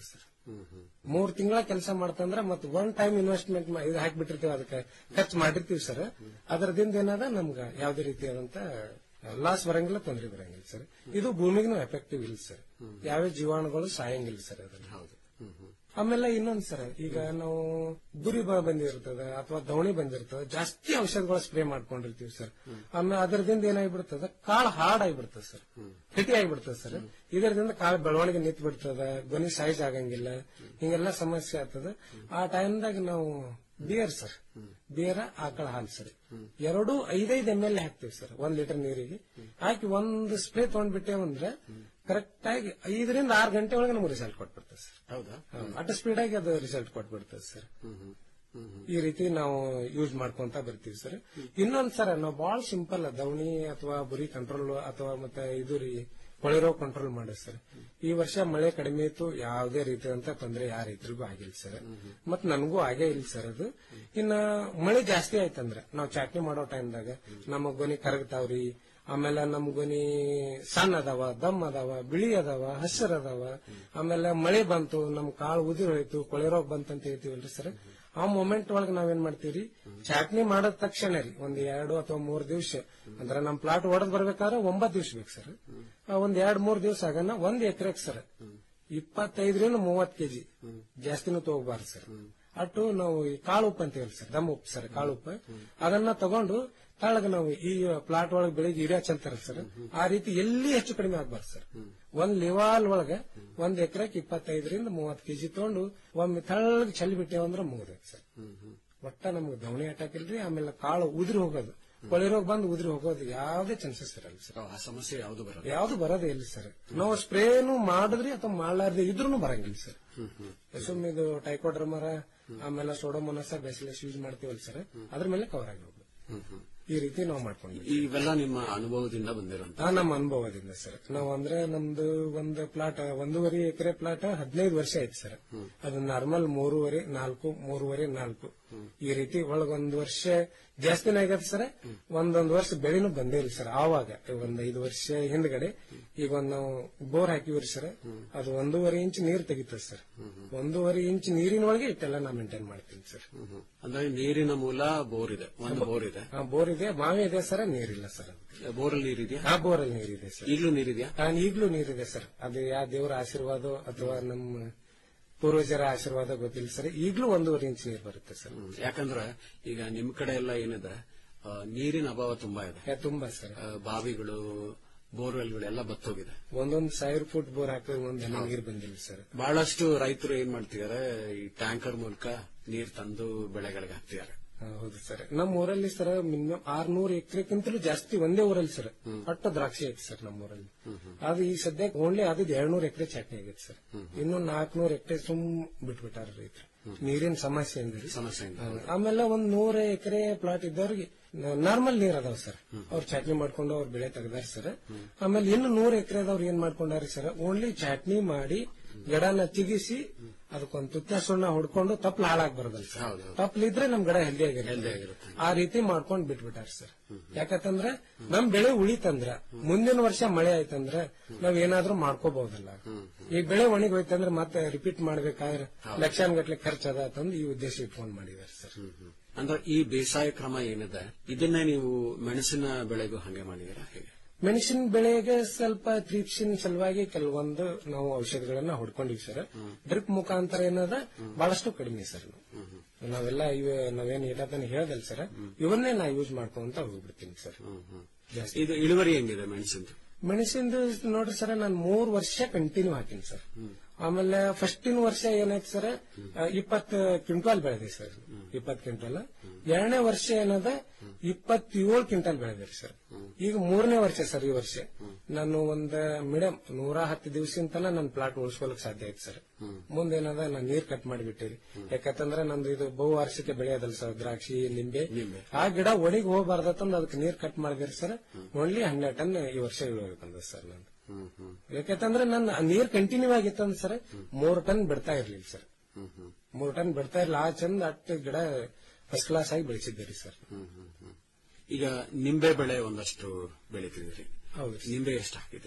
ಮೂರ್ ತಿಂಗಳ ಕೆಲಸ ಮಾಡ್ತಂದ್ರ ಮತ್ ಒನ್ ಟೈಮ್ ಇನ್ವೆಸ್ಟ್ಮೆಂಟ್ ಇದು ಹಾಕ್ಬಿಟ್ಟಿರ್ತೀವಿ ಅದಕ್ಕೆ ಖರ್ಚು ಮಾಡಿರ್ತೀವಿ ಸರ್ ಅದರದಿಂದ ಏನದ ನಮ್ಗ ಯಾವ್ದೇ ರೀತಿಯಾದಂತ ಲಾಸ್ ಬರಂಗಿಲ್ಲ ತೊಂದರೆ ಬರಂಗಿಲ್ಲ ಸರ್ ಇದು ಭೂಮಿಗೂ ಎಫೆಕ್ಟಿವ್ ಇಲ್ಲ ಸರ್ ಯಾವ ಜೀವಾಣುಗಳು ಸಾಯಂಗಿಲ್ಲ ಸರ್ ಅದ್ರಲ್ಲಿ ಹೌದು ಹ್ಮ್ ಹ್ಮ್ ಆಮೇಲೆ ಇನ್ನೊಂದ್ ಸರ್ ಈಗ ನಾವು ಗುರಿ ಬ- ಬಂದಿರ್ತದ ಅಥವಾ ದವಣಿ ಬಂದಿರ್ತದ ಜಾಸ್ತಿ ಔಷಧಗಳು ಸ್ಪ್ರೇ ಮಾಡ್ಕೊಂಡಿರ್ತೀವಿ ಸರ್ ಆಮೇಲೆ ಅದರದಿಂದ ಏನಾಗ್ಬಿಡ್ತದ ಕಾಳು ಹಾರ್ಡ್ ಆಗಿಬಿಡ್ತದ ಸರ್ ಗಟ್ಟಿ ಆಗಿಬಿಡ್ತದ ಸರ್ ಇದರದಿಂದ ಕಾಳು ಬೆಳವಣಿಗೆ ನಿಂತು ಬಿಡ್ತದ ಗೊನಿ ಸೈಜ್ ಆಗಂಗಿಲ್ಲ ಹಿಂಗೆಲ್ಲ ಸಮಸ್ಯೆ ಆಗ್ತದ ಆ ಟೈಮ್ದಾಗ ನಾವು ಬಿಯರ್ ಸರ್ ಬಿಯರ ಆಕಳ ಹಾಲು ಸರ್ ಎರಡು ಐದೈದು ಎಮ್ ಎಲ್ ಹಾಕ್ತಿವಿ ಸರ್ ಒಂದ್ ಲೀಟರ್ ನೀರಿಗೆ ಹಾಕಿ ಒಂದು ಸ್ಪ್ರೇ ತಗೊಂಡ್ಬಿಟ್ಟೇವಂದ್ರೆ ಕರೆಕ್ಟ್ ಆಗಿ ಐದರಿಂದ ಆರು ಗಂಟೆ ಒಳಗೆ ನಮ್ಗೆ ರಿಸಲ್ಟ್ ಕೊಟ್ಬಿಡ್ತದೆ ಸರ್ ಹೌದಾ ಅಟ್ ಸ್ಪೀಡ್ ಆಗಿ ಅದು ರಿಸಲ್ಟ್ ಕೊಟ್ಬಿಡ್ತದೆ ಸರ್ ಹ್ಮ್ ಹ್ಮ್ ಹ್ಮ್ ಹ್ಮ್ ಈ ರೀತಿ ನಾವು ಯೂಸ್ ಮಾಡ್ಕೊಂತ ಬರ್ತೀವಿ ಸರ್ ಇನ್ನೊಂದ್ ಸರ್ ನಾವು ಬಹಳ ಸಿಂಪಲ್ ದವಣಿ ಅಥವಾ ಬುರಿ ಕಂಟ್ರೋಲ್ ಅಥವಾ ಮತ್ತೆ ಇದು ರೀ ಕೊಳೆರೋ ಕಂಟ್ರೋಲ್ ಮಾಡಿ ಸರ್ ಈ ವರ್ಷ ಮಳೆ ಕಡಿಮೆ ಇತ್ತು ಯಾವುದೇ ರೀತಿಯಾದಂತ ತೊಂದರೆ ಯಾರ ರೈತರಿಗೂ ಆಗಿಲ್ಲ ಸರ್ ಮತ್ ನನಗೂ ಆಗೇ ಇಲ್ಲ ಸರ್ ಅದು ಇನ್ನ ಮಳೆ ಜಾಸ್ತಿ ಆಯ್ತಂದ್ರ ನಾವು ಚಾಟ್ನಿ ಮಾಡೋ ಟೈಮ್ದಾಗ ನಮ್ಮ ಗೊನಿ ಕರಗ್ತಾವ್ರಿ ಆಮೇಲೆ ನಮ್ ಗೊನಿ ಸಣ್ಣ ಅದಾವ ದಮ್ ಅದಾವ ಬಿಳಿ ಅದಾವ ಹಸಿರು ಅದಾವ ಆಮೇಲೆ ಮಳೆ ಬಂತು ನಮ್ ಕಾಳು ಉದಿರ್ ಹೋಯ್ತು ಕೊಳೆ ರೋಗ ಬಂತಂತ ಹೇಳ್ತೀವಲ್ರಿ ಸರ್ ಆ ಮೊಮೆಂಟ್ ಒಳಗೆ ನಾವೇನ್ ಮಾಡ್ತೀವ್ರಿ ಚಾಟ್ನಿ ಮಾಡಿದ ತಕ್ಷಣ ರೀ ಒಂದ್ ಎರಡು ಅಥವಾ ಮೂರ್ ದಿವ್ಸ ಅಂದ್ರೆ ನಮ್ ಪ್ಲಾಟ್ ಹೊಡೆದ್ ಬರ್ಬೇಕಾದ್ರೆ ಒಂಬತ್ ದಿವ್ಸ ಬೇಕು ಸರ್ ಆ ಒಂದ್ ಎರಡ್ ಮೂರ್ ದಿವ್ಸ ಆಗನ ಒಂದ್ ಎಕರೆಗೆ ಸರ್ ಇಪ್ಪತ್ತೈದರಿಂದ ಮೂವತ್ ಕೆಜಿ ಜಾಸ್ತಿನೂ ತಗೋಬಾರ್ದು ಸರ್ ಅಟ್ಟು ನಾವು ಈ ಕಾಳು ಉಪ್ಪು ಅಂತೀವಲ್ಲ ಸರ್ ದಮ್ ಉಪ್ಪು ಸರ್ ಕಾಳು ಉಪ್ಪು ಅದನ್ನ ತಗೊಂಡು ತಾಳಗ ನಾವು ಈ ಪ್ಲಾಟ್ ಒಳಗೆ ಬೆಳಿಗ್ಗೆ ಯೂರಿಯಾ ಚೆಲ್ತಾರ ಸರ್ ಆ ರೀತಿ ಎಲ್ಲಿ ಹೆಚ್ಚು ಕಡಿಮೆ ಆಗ್ಬಾರ್ದು ಸರ್ ಒಂದ್ ಲಿವಾಲ್ ಒಳಗೆ ಒಂದ್ ಎಕರೆಗೆ ಇಪ್ಪತ್ತೈದರಿಂದ ಮೂವತ್ ಕೆಜಿ ತಗೊಂಡು ಒಮ್ಮೆ ತಳ್ಳಗ್ ಚೆಲ್ಲಿ ಬಿಟ್ಟೇವಂದ್ರೆ ಮುಗಿದೈತೆ ಸರ್ ಒಟ್ಟ ನಮ್ಗೆ ದವಣಿ ಅಟ್ಯಾಕ್ ಇಲ್ರಿ ಆಮೇಲೆ ಕಾಳು ಉದುರಿ ಹೋಗೋದು ಕೊಳೆ ರೋಗ ಬಂದು ಉದುರಿ ಹೋಗೋದು ಯಾವುದೇ ಚಾನ್ಸಸ್ ಇರಲ್ಲ ಸರ್ ಆ ಸಮಸ್ಯೆ ಯಾವುದು ಬರಲ್ಲ ಯಾವ್ದು ಬರೋದೇ ಇಲ್ಲ ಸರ್ ನಾವು ಸ್ಪ್ರೇನು ಮಾಡಿದ್ರಿ ಅಥವಾ ಮಾಡ್ಲಾರ್ದೆ ಇದ್ರೂ ಬರಂಗಿಲ್ಲ ಸರ್ ಸುಮ್ಮನೆ ಇದು ಟೈಕೋಡ್ರಮರ ಆಮೇಲೆ ಸೋಡೋಮೋನಸ ಬೆಸಿಲಸ್ ಯೂಸ್ ಮಾಡ್ತೀವಲ್ಲ ಸರ್ ಅದ್ರ ಮೇಲೆ ಕವರ್ ಆಗಿ ಹೋಗ್ಬೋದು ಹ್ಮ್ ಹ್ಮ್ ಈ ರೀತಿ ನಾವು ಮಾಡ್ಕೊಂಡ್ವಿ ಇವೆಲ್ಲ ನಿಮ್ಮ ಅನುಭವದಿಂದ ಬಂದಿರುವಂತ ಆ ನಮ್ಮ ಅನುಭವದಿಂದ ಸರ್ ನಾವು ಅಂದ್ರೆ ನಮ್ದು ಒಂದು ಪ್ಲಾಟ್ ಒಂದೂವರೆ ಎಕರೆ ಪ್ಲಾಟ್ ಹದಿನೈದು ವರ್ಷ ಆಯ್ತು ಸರ್ ಅದು ನಾರ್ಮಲ್ ಮೂರುವರೆ ನಾಲ್ಕು ಮೂರುವರೆ ನಾಲ್ಕು ಈ ರೀತಿ ಒಳಗೊಂದು ವರ್ಷ ಜಾಸ್ತಿನೇ ಆಗತ್ತೆ ಸರ್ ಒಂದೊಂದು ವರ್ಷ ಬೆಳೆನೂ ಬಂದೇ ಇಲ್ಲ ಸರ್ ಆವಾಗ ಒಂದ್ ಐದು ವರ್ಷ ಹಿಂದ್ಗಡೆ ಈಗ ಒಂದ್ ನಾವು ಬೋರ್ ಹಾಕಿವ್ರಿ ಸರ್ ಅದು ಒಂದೂವರೆ ಇಂಚ್ ನೀರ್ ತೆಗಿತದೆ ಸರ್ ಒಂದೂವರೆ ಇಂಚ್ ನೀರಿನ ಒಳಗೆ ಇಟ್ಟೆಲ್ಲ ನಾ ಮೇಂಟೈನ್ ಮಾಡ್ತೀನಿ ಸರ್ ಹ್ಮ್ ಹ್ಮ್. ಅಂದ್ರೆ ನೀರಿನ ಮೂಲ ಬೋರ್ ಇದೆ ಒಂದು ಬೋರ್ ಇದೆ ಆ ಬೋರ್ ಇದೆ ಬಾವಿ ಇದೆ ಸರ್ ನೀರಿಲ್ಲ ಸರ್ ಅದು ಬೋರಲ್ಲಿ ನೀರಿದೆಯಾ ಆ ಬೋರಲ್ಲಿ ನೀರಿದೆ ಸರ್ ಈಗಲೂ ನೀರಿದೆಯಾ ನಾನು ಈಗಲೂ ನೀರಿದೆ ಸರ್ ಅದು ಯಾವ ದೇವರ ಆಶೀರ್ವಾದ ಅಥವಾ ನಮ್ಮ ಪೂರ್ವಜರ ಆಶೀರ್ವಾದ ಗೊತ್ತಿಲ್ಲ ಸರ್ ಈಗಲೂ ಒಂದೂವರೆ ಇಂಚ್ ನೀರು ಬರುತ್ತೆ ಸರ್ ಹ್ಮ್. ಯಾಕಂದ್ರೆ ಈಗ ನಿಮ್ ಕಡೆ ಎಲ್ಲ ಏನಿದೆ ಆ, ನೀರಿನ ಅಭಾವ ತುಂಬಾ ಇದೆ ಯಾ, ತುಂಬಾ ಸರ್ ಆ, ಬಾವಿಗಳು ಬೋರ್ವೆಲ್ಗಳು ಎಲ್ಲ ಬತ್ತೋಗಿದೆ ಒಂದೊಂದು ಸಾವಿರ ಫುಟ್ ಬೋರ್ ಹಾಕಿದ್ರೆ ಒಂದ್ ಹನಿ ನೀರು ಬಂದಿಲ್ಲ ಸರ್ ಬಹಳಷ್ಟು ರೈತರು ಏನ್ ಮಾಡ್ತಿದ್ದಾರೆ ಈ ಟ್ಯಾಂಕರ್ ಮೂಲಕ ನೀರ್ ತಂದು ಬೆಳೆಗಳಿಗೆ ಹಾಕ್ತಿದ್ದಾರೆ ಆ, ಹೌದು ಸರ್ ನಮ್ಮ ಊರಲ್ಲಿ ಸರ್ ಮಿನಿಮಮ್ ಆರ್ನೂರು ಎಕರೆಕ್ಕಿಂತಲೂ ಜಾಸ್ತಿ ಒಂದೇ ಊರಲ್ಲಿ ಸರ್ ಅಟ್ಟ ದ್ರಾಕ್ಷಿ ಐತಿ ಸರ್ ನಮ್ಮ ಊರಲ್ಲಿ ಅದು ಈ ಸದ್ಯಕ್ಕೆ ಓನ್ಲಿ ಅದು ಎರಡ್ನೂರು ಎಕರೆ ಚಟ್ನಿ ಆಗೈತೆ ಸರ್ ಇನ್ನು ನಾಲ್ಕನೂರು ಎಕರೆ ಸುಮ್ ಬಿಟ್ಬಿಟ್ಟಾರ ರೈತರು ನೀರಿನ ಸಮಸ್ಯೆ ಅಂದ್ರೆ ಸಮಸ್ಯೆ ಇಲ್ಲ. ಆಮೇಲೆ ಒಂದ್ ನೂರ ಎಕರೆ ಪ್ಲಾಟ್ ಇದ್ದವ್ರಿಗೆ ನಾರ್ಮಲ್ ನೀರ್ ಅದಾವ ಸರ್ ಅವ್ರು ಚಾಟ್ನಿ ಮಾಡ್ಕೊಂಡು ಅವ್ರ ಬೆಳೆ ತೆಗ್ದಾರ ಸರ್ ಆಮೇಲೆ ಇನ್ನು ನೂರ ಎಕರೆದವ್ರು ಏನ್ ಮಾಡ್ಕೊಂಡಾರ ಸರ್ ಓನ್ಲಿ ಚಾಟ್ನಿ ಮಾಡಿ ಗಿಡನ ಚಿಗಿಸಿ ಅದಕ್ಕೊಂದು ತುತ್ತ ಸುಣ್ಣ ಹೊಡ್ಕೊಂಡು ತಪ್ಪಲು ಹಾಳಾಗ್ ಬರೋದಲ್ಲ ಸರ್ ಹೌದು. ತಪ್ಪಲಿದ್ರೆ ನಮ್ ಗಿಡ ಹೆಲ್ದಿ Healthy ಆಗಿರುತ್ತೆ ಆಗಿರುತ್ತೆ. ಆ ರೀತಿ ಮಾಡ್ಕೊಂಡ್ ಬಿಟ್ಬಿಟ್ಟಾರ ಸರ್ ಯಾಕಂತಂದ್ರ ನಮ್ ಬೆಳೆ ಉಳಿತಂದ್ರ ಮುಂದಿನ ವರ್ಷ ಮಳೆ ಆಯ್ತಂದ್ರ ನಾವ್ ಏನಾದ್ರೂ ಮಾಡ್ಕೋಬಹುದಲ್ಲ ಈ ಬೆಳೆ ಒಣಗಿ ಹೋಯ್ತಂದ್ರ ಮತ್ತೆ ರಿಪೀಟ್ ಮಾಡ್ಬೇಕಾದ್ರೆ ಲಕ್ಷಾನ್ಗಟ್ಲೆ ಖರ್ಚದ ಅಂತಂದು ಈ ಉದ್ದೇಶ ಇಟ್ಕೊಂಡ್ ಮಾಡಿದಾರೆ ಸರ್ ಅಂದ್ರೆ ಈ ಬೇಸಾಯ ಕ್ರಮ ಏನಿದೆ ಇದನ್ನೇ ನೀವು ಮೆಣಸಿನ ಬೆಳೆಗೂ ಹಂಗೆ ಮಾಡಿದೀರಾ ಹೇಗೆ ಮೆಣಸಿನ ಬೆಳೆಗೆ ಸ್ವಲ್ಪ ತ್ರೀಪ್ಸಿನ ಸಲುವಾಗಿ ಕೆಲವೊಂದು ನಾವು ಔಷಧಿಗಳನ್ನ ಹೊಡ್ಕೊಂಡಿವಿ ಸರ್ ಡ್ರಿಪ್ ಮುಖಾಂತರ ಏನದ ಬಹಳಷ್ಟು ಕಡಿಮೆ ಸರ್ ನಾವು. ನಾವೆಲ್ಲ ಇವ ನಾವೇನ್ ಇಟತನ ಹೇಳ್ದಲ್ಲ ಸರ್ ಇವನ್ನೇ ನಾ ಯೂಸ್ ಮಾಡ್ಕೊಂತ ಹೋಗ್ಬಿಡ್ತೀನಿ ಸರ್ ಜಾಸ್ತಿ ಇದು ಇಳುವರಿ ಹೆಂಗಿದೆ ಮೆಣಸಿಂದು ಮೆಣಸಿಂದು ನೋಡ್ರಿ ಸರ್ ನಾನು ಮೂರ್ ವರ್ಷ ಕಂಟಿನ್ಯೂ ಹಾಕಿನಿ ಸರ್ ಆಮೇಲೆ ಫಸ್ಟಿನ ವರ್ಷ ಏನಾಯ್ತು ಸರ್ ಇಪ್ಪತ್ತು ಕ್ವಿಂಟಾಲ್ ಬೆಳೆದೆ ಸರ್ ಇಪ್ಪತ್ತು ಕ್ವಿಂಟಾಲ್ ಎರಡನೇ ವರ್ಷ ಏನದ ಇಪ್ಪತ್ತೇಳು ಕ್ವಿಂಟಾಲ್ ಬೆಳೆದಿರಿ ಸರ್ ಈಗ ಮೂರನೇ ವರ್ಷ ಸರ್ ಈ ವರ್ಷ ನಾನು ಒಂದ್ ಮೀಡಿಯಂ ನೂರ ಹತ್ತು ದಿವಸದಿಂದ ತನ ನನ್ನ ಪ್ಲಾಟ್ ಉಳಿಸ್ಕೊಳಕ್ ಸಾಧ್ಯ ಆಯ್ತು ಸರ್ ಮುಂದೇನದ ನಾನು ನೀರ್ ಕಟ್ ಮಾಡಿಬಿಟ್ಟಿರಿ ಯಾಕಂತಂದ್ರೆ ನಂದು ಇದು ಬಹುವಾರ್ಷಿಕ ಬೆಳೆ ಅದಲ್ಲ ಸರ್ ದ್ರಾಕ್ಷಿ ನಿಂಬೆ ಆ ಗಿಡ ಒಣಗಿ ಹೋಗಬಾರ್ದಂದು ಅದಕ್ಕೆ ನೀರ್ ಕಟ್ ಮಾಡಿದಿರಿ ಸರ್ ಓನ್ಲಿ ಹನ್ನೆರಡು ಟನ್ ಈ ವರ್ಷ ಇಳುವರಿ ಬಂದ ಸರ್ ನಂದು ಹ್ಮ್ ಹ್ಮ್ ಯಾಕಂತಂದ್ರೆ ನನ್ನ ನೀರ್ ಕಂಟಿನ್ಯೂ ಆಗಿತ್ತಂದ್ರೆ ಸರ್ ಮೂರು ಟನ್ ಬಿಡ್ತಾ ಇರ್ಲಿಲ್ಲ ಸರ್ ಹ್ಮ್ ಹ್ಮ್ ಮೂರು ಟನ್ ಬಿಡ್ತಾ ಇರ್ಲಿಲ್ಲ ಆ ಚಂದ ಅಟ್ಟು ಗಿಡ ಫಸ್ಟ್ ಕ್ಲಾಸ್ ಆಗಿ ಬೆಳೆಸಿದ್ದೀರಿ ಸರ್ ಹ್ಮ್ ಹ್ಮ್ ಹ್ಮ್ ಈಗ ನಿಂಬೆ ಬೆಳೆ ಒಂದಷ್ಟು ಬೆಳಿತಿದ್ರಿ ಹೌದು ನಿಂಬೆ ಎಷ್ಟು ಹಾಕಿದ್ರಿ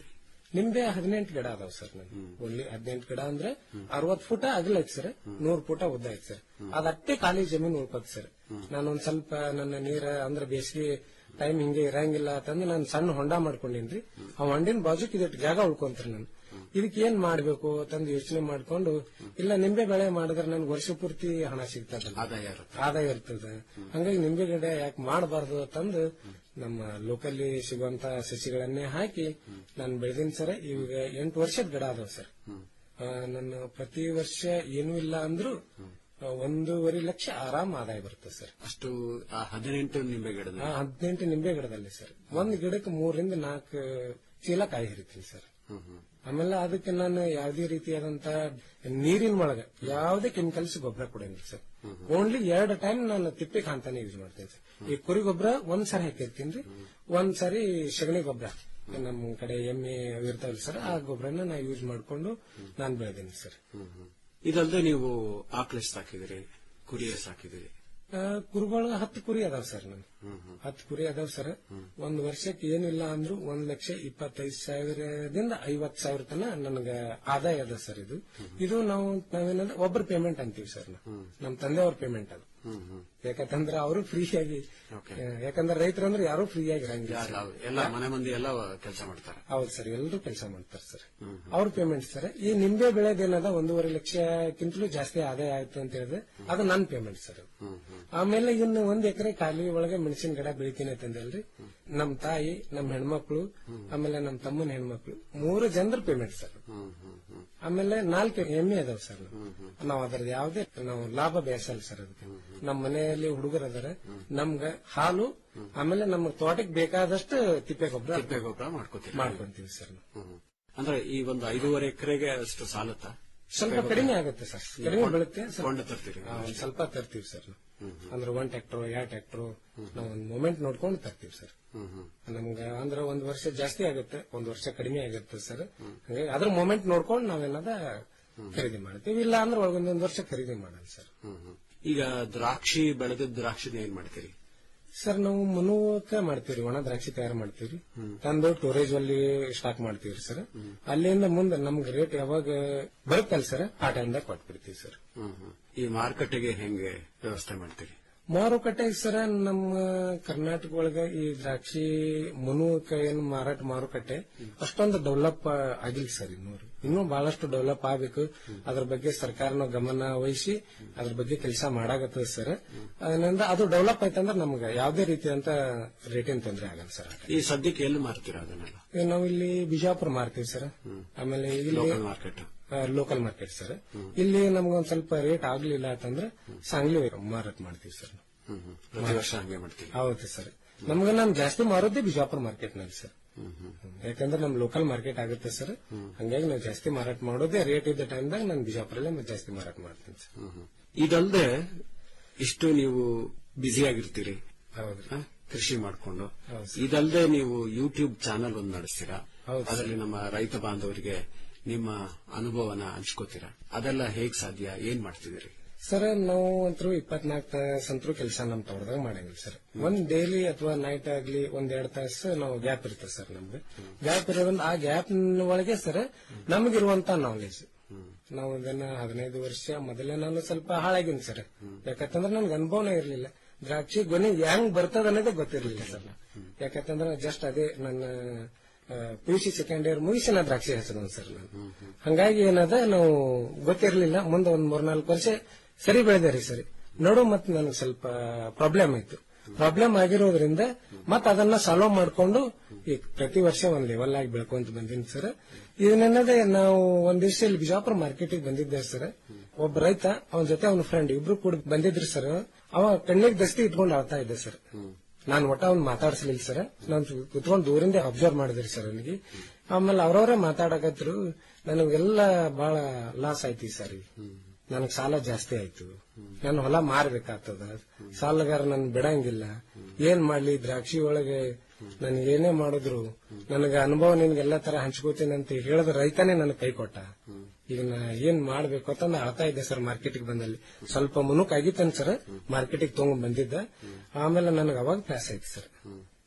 ನಿಂಬೆ ಹದಿನೆಂಟು ಗಿಡ ಅದಾವ ಸರ್ ನನ್ ಒಳ್ಳೆ ಹದಿನೆಂಟು ಗಿಡ ಅಂದ್ರೆ ಅರವತ್ ಫುಟ ಅಗಲ ಐತಿ ಸರ್ ನೂರ್ ಫುಟ ಉದ್ದ ಐತಿ ಸರ್ ಅದಟ್ಟೆ ಖಾಲಿ ಜಮೀನು ಉಳ್ಕೋತ್ ಸರ್ ನಾನು ಒಂದ್ ಸ್ವಲ್ಪ ನನ್ನ ನೀರ ಅಂದ್ರೆ ಬೇಸಿಗೆ ಟೈಮ್ ಹಿಂಗೆ ಇರಂಗಿಲ್ಲ ಅಂತಂದ್ರೆ ನಾನು ಸಣ್ಣ ಹೊಂಡ ಮಾಡ್ಕೊಂಡೇನ್ರಿ ಆ ಹೊಂಡಿನ ಬಾಜುಕ್ ಇದಟ್ಟು ಜಾಗ ಉಳ್ಕೊಂತ್ರಿ ನಾನು ಇದಕ್ಕೆ ಏನ್ ಮಾಡ್ಬೇಕು ಅಂತಂದು ಯೋಚನೆ ಮಾಡ್ಕೊಂಡು ಇಲ್ಲ ನಿಂಬೆ ಬೆಳೆ ಮಾಡಿದ್ರೆ ನನ್ಗೆ ವರ್ಷ ಪೂರ್ತಿ ಹಣ ಸಿಗ್ತದಲ್ಲ ಆದಾಯ ಇರುತ್ತೆ ಆದಾಯ ಇರ್ತದೆ ಹಂಗಾಗಿ ನಿಂಬೆ ಗಿಡ ಯಾಕೆ ಮಾಡಬಾರ್ದು ಅಂತಂದು ನಮ್ಮ ಲೋಕಲ್ಲಿ ಸಿಗುವಂತ ಸಸಿಗಳನ್ನೇ ಹಾಕಿ ನಾನು ಬೆಳೆದಿನ ಸರ್ ಈಗ ಎಂಟು ವರ್ಷದ ಗಿಡ ಅದಾವ ಸರ್ ಆ, ನನ್ನ ಪ್ರತಿ ವರ್ಷ ಏನೂ ಇಲ್ಲ ಅಂದ್ರೂ ಆ, ಒಂದೂವರೆ ಲಕ್ಷ ಆರಾಮ್ ಆದಾಯ ಬರುತ್ತೆ ಸರ್ ಅಷ್ಟು ಆ ಹದಿನೆಂಟು ನಿಂಬೆ ಗಿಡದ ಆ ಹದಿನೆಂಟು ನಿಂಬೆ ಗಿಡದಲ್ಲಿ ಸರ್ ಒಂದ್ ಗಿಡಕ್ಕೆ ಮೂರರಿಂದ ನಾಲ್ಕು ಚೀಲ ಕಾಯಿ ಹರಿತೀನಿ ಸರ್ ಆಮೇಲೆ ಅದಕ್ಕೆ ನಾನು ಯಾವುದೇ ರೀತಿಯಾದಂತ ನೀರಿನ ಒಳಗ ಯಾವುದೇ ಕೆಮಿಕಲ್ಸ್ ಗೊಬ್ಬರ ಕೊಡಂಗಿಲ್ಲ ಸರ್ ಓನ್ಲಿ ಎರಡು ಟೈಮ್ ನಾನು ತಿಪ್ಪೆ ಕಾಂತಾನೆ ಯೂಸ್ ಮಾಡ್ತೇನೆ ಸರ್ ಈ ಕುರಿ ಗೊಬ್ಬರ ಒಂದ್ ಸಾರಿ ಹಾಕಿರ್ತೀನಿ ಒಂದ್ ಸಾರಿ ಸಗಣಿ ಗೊಬ್ಬರ ನಮ್ಮ ಕಡೆ ಎಮ್ಮೆ ಅವು ಇರ್ತಾವಲ್ಲ ಸರ್ ಆ ಗೊಬ್ಬರನ ನಾ ಯೂಸ್ ಮಾಡ್ಕೊಂಡು ನಾನು ಬೆಳೆದೀನಿ ಸರ್ ಇದಲ್ಲದೆ ನೀವು ಆಕಳ ಸಾಕಿದಿರಿ ಕುರಿಯ ಸಾಕಿದಿರಿ ಆ, ಕುರಿಗೊಳಗ ಹತ್ತು ಕುರಿ ಅದಾವ ಸರ್ ನಾನು ಹತ್ತು ಕುರಿ ಅದಾವ ಸರ್ ಒಂದ್ ವರ್ಷಕ್ಕೆ ಏನಿಲ್ಲ ಅಂದ್ರೂ ಒಂದ್ ಲಕ್ಷ ಇಪ್ಪತ್ತೈದು ಸಾವಿರದಿಂದ ಐವತ್ ಸಾವಿರ ತನ ನನಗ ಆದಾಯ ಅದ ಸರ್ ಇದು ಇದು ನಾವು ನಾವೇನಂದ್ರೆ ಒಬ್ಬರ ಪೇಮೆಂಟ್ ಅಂತೀವಿ ಸರ್ ನಾವು ನಮ್ ತಂದೆಯವ್ರ ಪೇಮೆಂಟ್ ಅದು ಯಾಕಂತಂದ್ರೆ ಅವರು ಫ್ರೀ ಆಗಿ Okay. ಆ, ಯಾಕಂದ್ರೆ ರೈತರು ಅಂದ್ರೆ ಯಾರು ಫ್ರೀ ಆಗಿ ಇರಂಗಿಲ್ಲ ಯಾರು ಎಲ್ಲ ಮನೆ ಮಂದಿ ಎಲ್ಲ ಕೆಲಸ ಮಾಡ್ತಾರೆ ಹೌದು ಸರ್ ಎಲ್ಲರೂ ಕೆಲಸ ಮಾಡ್ತಾರೆ ಸರ್ ಅವ್ರ ಪೇಮೆಂಟ್ ಸರ್ ಈ ನಿಂಬೆ ಬೆಳೆದೇನದ ಒಂದೂವರೆ ಲಕ್ಷಕ್ಕಿಂತಲೂ ಜಾಸ್ತಿ ಆದಾಯ ಆಯ್ತು ಅಂತ ಹೇಳಿದ್ರೆ ಅದು ನನ್ ಪೇಮೆಂಟ್ ಸರ್ ಆಮೇಲೆ ಇನ್ನು ಒಂದ್ ಎಕರೆ ಖಾಲಿ ಒಳಗೆ ಮೆಣಸಿನ ಗಿಡ ಬೆಳಿತೀನಿ ಅಂತಂದಲ್ರಿ ನಮ್ ತಾಯಿ ನಮ್ ಹೆಣ್ಮಕ್ಳು ಆಮೇಲೆ ನಮ್ ತಮ್ಮನ ಹೆಣ್ಮಕ್ಳು ಮೂರು ಜನರ ಪೇಮೆಂಟ್ ಸರ್ ಆಮೇಲೆ ನಾಲ್ಕು ಎಮ್ಮೆ ಅದಾವ ಸರ್ ನಾವು ಅದ್ರದ್ದು ಯಾವುದೇ ನಾವು ಲಾಭ ಬೇಸಲ್ಲ ಸರ್ ಅದಕ್ಕೆ ನಮ್ಮ ಮನೆಯಲ್ಲಿ ಹುಡುಗರು ಅದಾರ ನಮ್ಗ ಹಾಲು ಆಮೇಲೆ ನಮ್ಮ ತೋಟಕ್ಕೆ ಬೇಕಾದಷ್ಟು ತಿಪ್ಪೆ ಗೊಬ್ಬರ ತಿಪ್ಪೆ ಗೊಬ್ಬರ ಮಾಡ್ಕೋತೀರಿ ಮಾಡ್ಕೊಂತೀವಿ ಸರ್ ನಾವು. ಹ್ಮ್. ಅಂದ್ರೆ ಈ ಒಂದು ಐದೂವರೆ ಎಕರೆಗೆ ಅಷ್ಟು ಸಾಲತ್ತಾ ಸ್ವಲ್ಪ ಕಡಿಮೆ ಆಗುತ್ತೆ ಸರ್ ಕಡಿಮೆ ಬೀಳುತ್ತೆ ಸ್ವಲ್ಪ- ಕೊಂಡ ತರ್ತೀರಿ ಆ, ಒಂದ್ ಸ್ವಲ್ಪ ತರ್ತೀವಿ ಸರ್ ನಾವು. ಅಂದ್ರೆ ಒಂದ್ ಟ್ಯಾಕ್ಟರ್ ಎರಡ್ ಟ್ಯಾಕ್ಟರ್ ನಾವು ಒಂದ್ ಮೂಮೆಂಟ್ ನೋಡ್ಕೊಂಡು ತರ್ತೀವಿ ಸರ್ ಹ್ಮ್ ಹ್ಮ್ ನಮ್ಗೆ ಅಂದ್ರೆ ಒಂದ್ ವರ್ಷ ಜಾಸ್ತಿ ಆಗುತ್ತೆ ಒಂದ್ ವರ್ಷ ಕಡಿಮೆ ಆಗುತ್ತೆ ಸರ್ ಹಂಗಾಗಿ ಅದ್ರ ಮೂಮೆಂಟ್ ನೋಡ್ಕೊಂಡು ನಾವೇನದ ಖರೀದಿ ಮಾಡ್ತೀವಿ ಇಲ್ಲ ಅಂದ್ರೆ ಒಳಗೊಂದೊಂದ್ ವರ್ಷ ಖರೀದಿ ಮಾಡಲ್ಲ ಸರ್ ಹ್ಮ್ ಹ್ಮ್. ಈಗ ದ್ರಾಕ್ಷಿ ಬೆಳೆದ ದ್ರಾಕ್ಷಿನ ಏನ್ ಮಾಡ್ತೀರಿ ಸರ್ ನಾವು ಮನುವಕ್ಕ ಮಾಡ್ತೀವಿ ಒಣ ದ್ರಾಕ್ಷಿ ತಯಾರು ಮಾಡ್ತೀವಿ ತಂದು ಸ್ಟೋರೇಜ್ ಅಲ್ಲಿ ಸ್ಟಾಕ್ ಮಾಡ್ತೀವಿ ಸರ್ ಅಲ್ಲಿಂದ ಮುಂದೆ ನಮ್ಗೆ ರೇಟ್ ಯಾವಾಗ ಬರುತ್ತಲ್ಲ ಸರ್ ಆ ಟೈಮ್ದಾಗ ಕೊಟ್ಬಿಡ್ತೀವಿ ಸರ್ ಹ್ಮ್ ಹ್ಮ್. ಈ ಮಾರುಕಟ್ಟೆಗೆ ಹೆಂಗೆ ವ್ಯವಸ್ಥೆ ಮಾಡ್ತೀರಿ ಮಾರುಕಟ್ಟೆ ಸರ ನಮ್ಮ ಕರ್ನಾಟಕ ಒಳಗ ಈ ದ್ರಾಕ್ಷಿ ಮುನುಕ ಏನು ಮಾರಾಟ ಮಾರುಕಟ್ಟೆ ಅಷ್ಟೊಂದು ಡೆವಲಪ್ ಆಗಿಲ್ಲ ಸರ್ ಇನ್ನೂ ಇನ್ನೂ ಬಹಳಷ್ಟು ಡೆವಲಪ್ ಆಗಬೇಕು ಅದ್ರ ಬಗ್ಗೆ ಸರ್ಕಾರನ ಗಮನ ವಹಿಸಿ ಅದ್ರ ಬಗ್ಗೆ ಕೆಲಸ ಮಾಡಾಗತ್ತದ ಸರ್ ಅದರಿಂದ ಅದು ಡೆವಲಪ್ ಆಯ್ತಂದ್ರೆ ನಮ್ಗೆ ಯಾವುದೇ ರೀತಿಯಂತ ರೇಟಿನ ತೊಂದರೆ ಆಗಲ್ಲ ಸರ್ ಈ ಸದ್ಯಕ್ಕೆ ಎಲ್ಲಿ ಮಾರ್ತೀರಾ ಅದನ್ನೆಲ್ಲ ಈಗ ನಾವು ಇಲ್ಲಿ ಬಿಜಾಪುರ ಮಾರ್ತೀವಿ ಸರ್ ಆಮೇಲೆ ಇಲ್ಲಿ local market local market sir ಇಲ್ಲಿ ನಮ್ಗೊಂದ್ ಸ್ವಲ್ಪ ರೇಟ್ ಆಗ್ಲಿಲ್ಲ ಅಂತಂದ್ರೆ ಸಾಂಗ್ಲಿ ಮಾರಾಟ ಮಾಡ್ತೀವಿ ಸರ್ ನಾವು. ಹ್ಮ್ ಹ್ಮ್. ಪ್ರತಿ ವರ್ಷ ಹಂಗೆ ಮಾಡ್ತೀವಿ ಹೌದು ಸರ್ ನಮ್ಗೆ ನಾನು ಜಾಸ್ತಿ ಮಾರೋದೇ ಬಿಜಾಪುರ ಮಾರ್ಕೆಟ್ ನಲ್ಲಿ ಸರ್ ಯಾಕಂದ್ರೆ ನಮ್ ಲೋಕಲ್ ಮಾರ್ಕೆಟ್ ಆಗುತ್ತೆ ಸರ್ ಹಂಗಾಗಿ ನಾವು ಜಾಸ್ತಿ ಮಾರಾಟ ಮಾಡೋದೇ ರೇಟ್ ಇದ್ದ ಟೈಮ್ದಾಗ ನಾನು ಬಿಜಾಪುರಲ್ಲೇ ಜಾಸ್ತಿ ಮಾರಾಟ ಮಾಡ್ತೀನಿ ಸರ್ ಇದಲ್ದೆ ಇಷ್ಟು ನೀವು ಬ್ಯುಸಿ ಆಗಿರ್ತೀರಿ ಹೌದ್ರಿ ಹ? ಕೃಷಿ ಮಾಡ್ಕೊಂಡು ಹೌದು ಇದಲ್ದೆ ನೀವು ಯೂಟ್ಯೂಬ್ ಚಾನೆಲ್ ಒಂದು ನಡೆಸ್ತೀರಾ ಹೌದು ಅದರಲ್ಲಿ ನಮ್ಮ ರೈತ ಬಾಂಧವರಿಗೆ ನಿಮ್ಮ ಅನುಭವನ ಹಂಚ್ಕೋತೀರಾ ಅದೆಲ್ಲ ಹೇಗ್ ಸಾಧ್ಯ ಏನ್ ಮಾಡ್ತಿದ್ದೀರಿ ಸರ್ ನಾವು ಅಂತರೂ ಇಪ್ಪತ್ನಾಲ್ಕು ತಾಸು ಅಂತರೂ ಕೆಲಸ ನಮ್ ತೋಟದಾಗ ಮಾಡಂಗಿಲ್ಲ ಸರ್ ಒಂದ್ ಡೈಲಿ ಅಥವಾ ನೈಟ್ ಆಗ್ಲಿ ಒಂದ್ ಎರಡ್ ತಾಸು ನಾವು ಗ್ಯಾಪ್ ಇರುತ್ತೆ ಸರ್ ನಮ್ಗೆ ಗ್ಯಾಪ್ ಇರೋದ್ರಿಂದ ಆ ಗ್ಯಾಪ್ ಒಳಗೆ ಸರ್ ನಮಗಿರುವಂತ ನಾಲೆಜ್ ನಾವು ಅದನ್ನ ಹದಿನೈದು ವರ್ಷ ಮೊದಲೇ ನಾನು ಸ್ವಲ್ಪ ಹಾಳಾಗಿನಿ ಸರ್ ಯಾಕಂತಂದ್ರೆ ನನ್ಗೆ ಅನುಭವನೇ ಇರ್ಲಿಲ್ಲ ದ್ರಾಕ್ಷಿ ಗೊನೆ ಹೆಂಗ್ ಬರ್ತದ ಅನ್ನೋದೇ ಗೊತ್ತಿರ್ಲಿಲ್ಲ ಸರ್ ಯಾಕಂತಂದ್ರೆ ಜಸ್ಟ್ ಅದೇ ನನ್ನ P U C second year ಮುಗಿಸಿ ನಾ ದ್ರಾಕ್ಷಿ ಹಚ್ಚದ ಸರ್ ನಾನು ಹಂಗಾಗಿ ಏನದ ನಾವು ಗೊತ್ತಿರ್ಲಿಲ್ಲ ಮುಂದೆ ಒಂದ್ ಮೂರ್ನಾಲ್ಕು ವರ್ಷ ಸರಿ ಬೆಳೆದೆ ರೀ ಸರಿ ನೋಡು ಮತ್ತೆ ನನಗೆ ಸ್ವಲ್ಪ ಪ್ರಾಬ್ಲಮ್ ಆಯ್ತು ಪ್ರಾಬ್ಲಮ್ ಆಗಿರೋದ್ರಿಂದ ಮತ್ತೆ ಅದನ್ನ ಸಾಲ್ವ್ ಮಾಡ್ಕೊಂಡು ಈಗ ಪ್ರತಿ ವರ್ಷ ಒಂದ್ ಲೆವೆಲ್ ಆಗಿ ಬೆಳ್ಕೊಂತ ಬಂದೀನಿ ಸರ್ ಇದನ್ನೆನ್ನದೇ ನಾವು ಒಂದ್ ದಿವಸ ಇಲ್ಲಿ ಬಿಜಾಪುರ ಮಾರ್ಕೆಟಿಗೆ ಬಂದಿದ್ದೆ ಸರ್ ಒಬ್ಬ ರೈತ ಅವನ ಜೊತೆ ಅವನ ಫ್ರೆಂಡ್ ಇಬ್ರು ಕೂಡ ಬಂದಿದ್ರು ಸರ್ ಅವ ಕಣ್ಣಿಗೆ ದಸ್ತಿ ಇಟ್ಕೊಂಡು ಆಡ್ತಾ ಇದ್ದೆ ಸರ್ ನಾನು ಒಟ್ಟ ಅವ್ನು ಮಾತಾಡ್ಸಲಿಲ್ಲ ಸರ್ ನಾನು ಕುತ್ಕೊಂಡು ದೂರಿಂದ ಅಬ್ಸರ್ವ್ ಮಾಡಿದ್ರಿ ಸರ್ ಅವನಿಗೆ ಆಮೇಲೆ ಅವ್ರವ್ರೇ ಮಾತಾಡಕತ್ರು ನನಗೆಲ್ಲ ಬಹಳ ಲಾಸ್ ಆಯ್ತು ಸರ್ ಈಗ. ನನಗ್ ಸಾಲ ಜಾಸ್ತಿ ಆಯ್ತು ನಾನು ಹೊಲ ಮಾರ್ಬೇಕಾಗ್ತದ ಸಾಲಗಾರ ನನ್ ಬಿಡಂಗಿಲ್ಲ ಏನ್ ಮಾಡ್ಲಿ ದ್ರಾಕ್ಷಿ ಒಳಗೆ ನನ್ ಏನೇ ಮಾಡಿದ್ರು ನನಗೆ ಅನುಭವ ನಿನ್ಗೆಲ್ಲ ತರ ಹಂಚ್ಕೋತೀನಿ ಅಂತ ಹೇಳಿದ ರೈತನೇ ನನಗೆ ಕೈ ಕೊಟ್ಟ ಈಗ ನಾ ಏನ್ ಮಾಡ್ಬೇಕು ಅಂತಂದ ಅಳ್ತಾ ಇದ್ದೆ ಸರ್ ಮಾರ್ಕೆಟಿಗೆ ಬಂದಲ್ಲಿ ಸ್ವಲ್ಪ ಮುನುಕ್ ಆಗಿತ್ತನ್ ಸರ್ ಮಾರ್ಕೆಟಿಗೆ ತಗೊಂಡ್ ಬಂದಿದ್ದ ಆಮೇಲೆ ನನಗೆ ಅವಾಗ ಪ್ಲಾಸ್ ಆಯ್ತು ಸರ್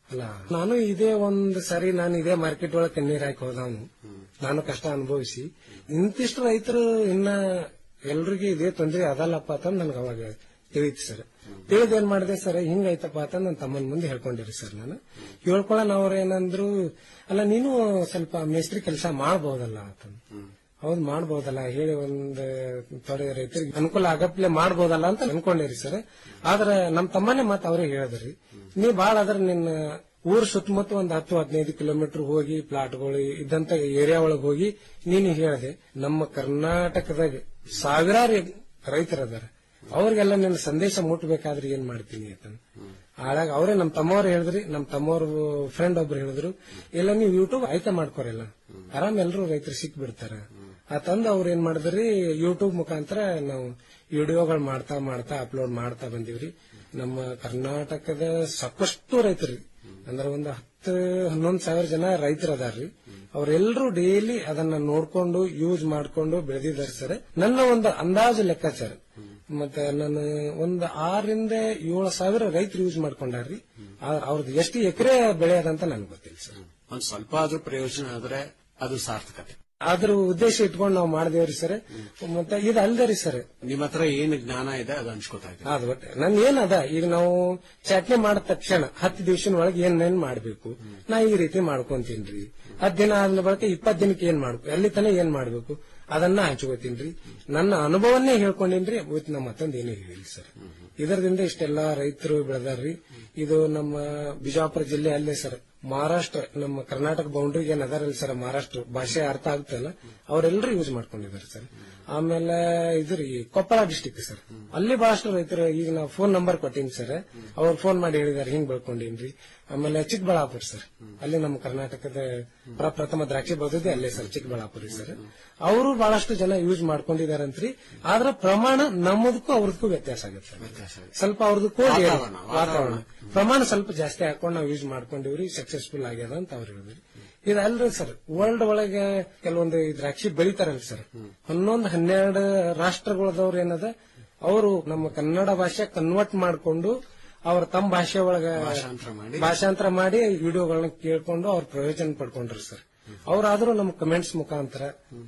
ಅಲ್ಲ ನಾನು ಇದೇ ಒಂದ್ ಸರಿ ನಾನು ಇದೇ ಮಾರ್ಕೆಟ್ ಒಳಗೆ ಕಣ್ಣೀರ್ ಹಾಕಿ ಹೋದವನು ನಾನು ಕಷ್ಟ ಅನುಭವಿಸಿ ಇಂತಿಷ್ಟು ರೈತರು ಇನ್ನ ಎಲ್ರಿಗೂ ಇದೇ ತೊಂದರೆ ಅದಲ್ಲಪ್ಪ ಅಂತ ನನ್ಗೆ ಅವಾಗ ತಿಳಿತು ಸರ್ ತಿಳಿದ್ ಏನ್ ಮಾಡಿದೆ ಸರ್ ಹಿಂಗೈತಪ್ಪ ಅಂತ ನನ್ನ ತಮ್ಮನ ಮುಂದೆ ಹೇಳ್ಕೊಂಡಿರಿ ಸರ್ ನಾನು ಹೇಳ್ಕೊಳ್ಳೋಣ ಅವ್ರ ಏನಂದ್ರು ಅಲ್ಲ ನೀನು ಸ್ವಲ್ಪ ಮೇಸ್ತ್ರಿ ಕೆಲಸ ಮಾಡಬಹುದಲ್ಲ ಅಂತಂದು ಹೌದು ಮಾಡಬಹುದಲ್ಲ ಹೇಳಿ ಒಂದ್ ಥೋಡೆ ರೈತರಿಗೆ ಅನುಕೂಲ ಆಗಪ್ಲೆ ಮಾಡಬಹುದಲ್ಲ ಅಂತ ಅನ್ಕೊಂಡಿರಿ ಸರ್ ಆದ್ರೆ ನಮ್ ತಮ್ಮನೇ ಮತ್ ಅವ್ರಿಗೆ ಹೇಳಿದ್ರಿ ನೀ ಬಾಳ ಅದ್ರ ನಿನ್ನ ಊರ್ ಸುತ್ತಮುತ್ತ ಒಂದ್ ಹತ್ತು ಹದಿನೈದು ಕಿಲೋಮೀಟರ್ ಹೋಗಿ ಪ್ಲಾಟ್ಗಳು ಇದ್ದಂತ ಏರಿಯಾ ಒಳಗ್ ಹೋಗಿ ನೀನು ಹೇಳಿದೆ ನಮ್ಮ ಕರ್ನಾಟಕದಾಗ ಸಾವಿರಾರು ರೈತರದಾರ ಅವ್ರಿಗೆಲ್ಲ ನಿನ್ನ ಸಂದೇಶ ಮುಟ್ಬೇಕಾದ್ರೆ ಏನ್ ಮಾಡ್ತೀನಿ ಅಂತ ಹಾಳಾಗ ಅವರೇ ನಮ್ ತಮ್ಮವ್ರು ಹೇಳಿದ್ರಿ ನಮ್ ತಮ್ಮವ್ರ ಫ್ರೆಂಡ್ ಒಬ್ರು ಹೇಳಿದ್ರು ಇಲ್ಲ ನೀವು ಯೂಟ್ಯೂಬ್ ಆಯ್ಕೆ ಮಾಡ್ಕೊರಲ್ಲ ಆರಾಮ್ ಎಲ್ರು ರೈತರು ಸಿಕ್ ಬಿಡ್ತಾರ ಆ ತಂದು ಅವ್ರು ಏನ್ ಮಾಡಿದ್ರಿ ಯೂಟ್ಯೂಬ್ ಮುಖಾಂತರ ನಾವು ವಿಡಿಯೋಗಳು ಮಾಡ್ತಾ ಮಾಡ್ತಾ ಅಪ್ಲೋಡ್ ಮಾಡ್ತಾ ಬಂದಿವ್ರಿ ನಮ್ಮ ಕರ್ನಾಟಕದ ಸಾಕಷ್ಟು ರೈತರು ಅಂದ್ರೆ ಒಂದು ಹತ್ತು ಹನ್ನೊಂದು ಸಾವಿರ ಜನ ರೈತರು ಅದಾರ್ರಿ ಅವರೆಲ್ಲರೂ ಡೈಲಿ ಅದನ್ನ ನೋಡ್ಕೊಂಡು ಯೂಸ್ ಮಾಡ್ಕೊಂಡು ಬೆಳೆದಿದ್ದಾರೆ ಸರ್ ನನ್ನ ಒಂದು ಅಂದಾಜು ಲೆಕ್ಕಾಚಾರ ಮತ್ತೆ ನಾನು ಒಂದು ಆರರಿಂದ ಏಳು ಸಾವಿರ ರೈತರು ಯೂಸ್ ಮಾಡ್ಕೊಂಡಾರ್ರಿ ಆದ್ರೆ ಅವ್ರದ್ದು ಎಷ್ಟು ಎಕರೆ ಬೆಳೆ ಅದಂತ ನನಗೆ ಗೊತ್ತಿಲ್ಲ ಸರ್ ಒಂದ್ ಸ್ವಲ್ಪ ಆದ್ರೂ ಪ್ರಯೋಜನ ಆದ್ರೆ ಅದು ಸಾರ್ಥಕತೆ ಅದ್ರ ಉದ್ದೇಶ ಇಟ್ಕೊಂಡು ನಾವು ಮಾಡಿದೇವ್ರಿ ಸರ್ ಮತ್ತೆ ಇದು ಅಲ್ದೇ ರೀ ಸರ್ ನಿಮ್ಮ ಹತ್ರ ಏನು ಜ್ಞಾನ ಇದೆ ಅದು ಹಂಚ್ಕೋತಾ ಇದ್ದೀನಿ ಅದು ಒಟ್ಟು ನನ್ ಏನದ ಈಗ ನಾವು ಚಟ್ನಿ ಮಾಡಿದ ತಕ್ಷಣ ಹತ್ತು ದಿವಸದ ಒಳಗೆ ಏನೇನ್ ಮಾಡ್ಬೇಕು ನಾ ಈ ರೀತಿ ಮಾಡ್ಕೊಂತೀನ್ರಿ ಹತ್ತು ದಿನ ಆದ್ಮೇಲೆ ಬಳಿಕ ಇಪ್ಪತ್ತು ದಿನಕ್ಕೆ ಏನ್ ಮಾಡ್ಬೇಕು ಅಲ್ಲಿ ತನಕ ಏನ್ ಮಾಡ್ಬೇಕು ಅದನ್ನ ಹಂಚ್ಕೋತೀನ್ರಿ ನನ್ನ ಅನುಭವನ್ನೇ ಹೇಳ್ಕೊಂಡಿನ್ರಿ ಇವತ್ತು ನಮ್ಮ ಮತ್ತೊಂದು ಏನು ಹೇಳಿಲ್ಲ ಸರ್ ಇದರದಿಂದ ಇಷ್ಟೆಲ್ಲಾ ರೈತರು ಬೆಳೆದಾರ್ರಿ ಇದು ನಮ್ಮ ಬಿಜಾಪುರ ಜಿಲ್ಲೆ ಅಲ್ಲೇ ಸರ್ ಮಹಾರಾಷ್ಟ್ರ ನಮ್ಮ ಕರ್ನಾಟಕ ಬೌಂಡ್ರಿಗೆ ಏನ್ ಅದಾರಲ್ಲ ಸರ್ ಮಹಾರಾಷ್ಟ್ರ ಭಾಷೆ ಅರ್ಥ ಆಗುತ್ತಲ್ಲ ಅವರೆಲ್ಲರೂ ಯೂಸ್ ಮಾಡ್ಕೊಂಡಿದ್ದಾರೆ ಸರ್ ಆಮೇಲೆ ಇದು ರೀ ಕೊಪ್ಪಳ ಡಿಸ್ಟಿಕ್ ಸರ್ ಅಲ್ಲಿ ಬಹಳಷ್ಟು ರೈತರು ಈಗ ನಾವು ಫೋನ್ ನಂಬರ್ ಕೊಟ್ಟೀನಿ ಸರ್ ಅವ್ರು ಫೋನ್ ಮಾಡಿ ಹೇಳಿದಾರೆ ಹಿಂಗ್ ಬೆಳ್ಕೊಂಡೀನ್ರಿ ಆಮೇಲೆ ಚಿಕ್ಕಬಳ್ಳಾಪುರ ಸರ್ ಅಲ್ಲಿ ನಮ್ಮ ಕರ್ನಾಟಕದ ಪ್ರಪ್ರಥಮ ದ್ರಾಕ್ಷಿ ಬೆಳೆದಿದೆ ಅಲ್ಲೇ ಸರ್ ಚಿಕ್ಕಬಳ್ಳಾಪುರ ಸರ್ ಅವರು ಬಹಳಷ್ಟು ಜನ ಯೂಸ್ ಮಾಡ್ಕೊಂಡಿದಾರಂತ್ರಿ ಆದ್ರ ಪ್ರಮಾಣ ನಮ್ಮದಕ್ಕೂ ಅವ್ರದಕ್ಕೂ ವ್ಯತ್ಯಾಸ ಆಗುತ್ತೆ ಸರ್. ಸ್ವಲ್ಪ ಅವ್ರದಕ್ಕೂ ವಾತಾವರಣ, ವಾತಾವರಣ ಪ್ರಮಾಣ ಸ್ವಲ್ಪ ಜಾಸ್ತಿ ಹಾಕೊಂಡು ನಾವು ಯೂಸ್ ಮಾಡ್ಕೊಂಡಿವ್ರಿ ಸಕ್ಸಸ್ಫುಲ್ ಆಗ್ಯದ ಅಂತ ಅವ್ರು ಹೇಳಿದ್ರಿ ಇದಲ್ರಿ ಸರ್ ವರ್ಲ್ಡ್ ಒಳಗೆ ಕೆಲವೊಂದು ಈ ದ್ರಾಕ್ಷಿ ಬೆಳಿತಾರಲ್ಲ ಸರ್ ಹನ್ನೊಂದು ಹನ್ನೆರಡು ರಾಷ್ಟ್ರಗಳದವ್ರು ಏನದ ಅವರು ನಮ್ಮ ಕನ್ನಡ ಭಾಷೆ ಕನ್ವರ್ಟ್ ಮಾಡ್ಕೊಂಡು ಅವ್ರ ತಮ್ಮ ಭಾಷೆ ಒಳಗ ಭಾಷಾಂತರ ಮಾಡಿ ಭಾಷಾಂತರ ಮಾಡಿ ವಿಡಿಯೋಗಳನ್ನ ಕೇಳ್ಕೊಂಡು ಅವ್ರ ಪ್ರಯೋಜನ ಪಡ್ಕೊಂಡ್ರು ಸರ್ ಅವ್ರಾದ್ರೂ ನಮ್ಮ ಕಮೆಂಟ್ಸ್ ಮುಖಾಂತರ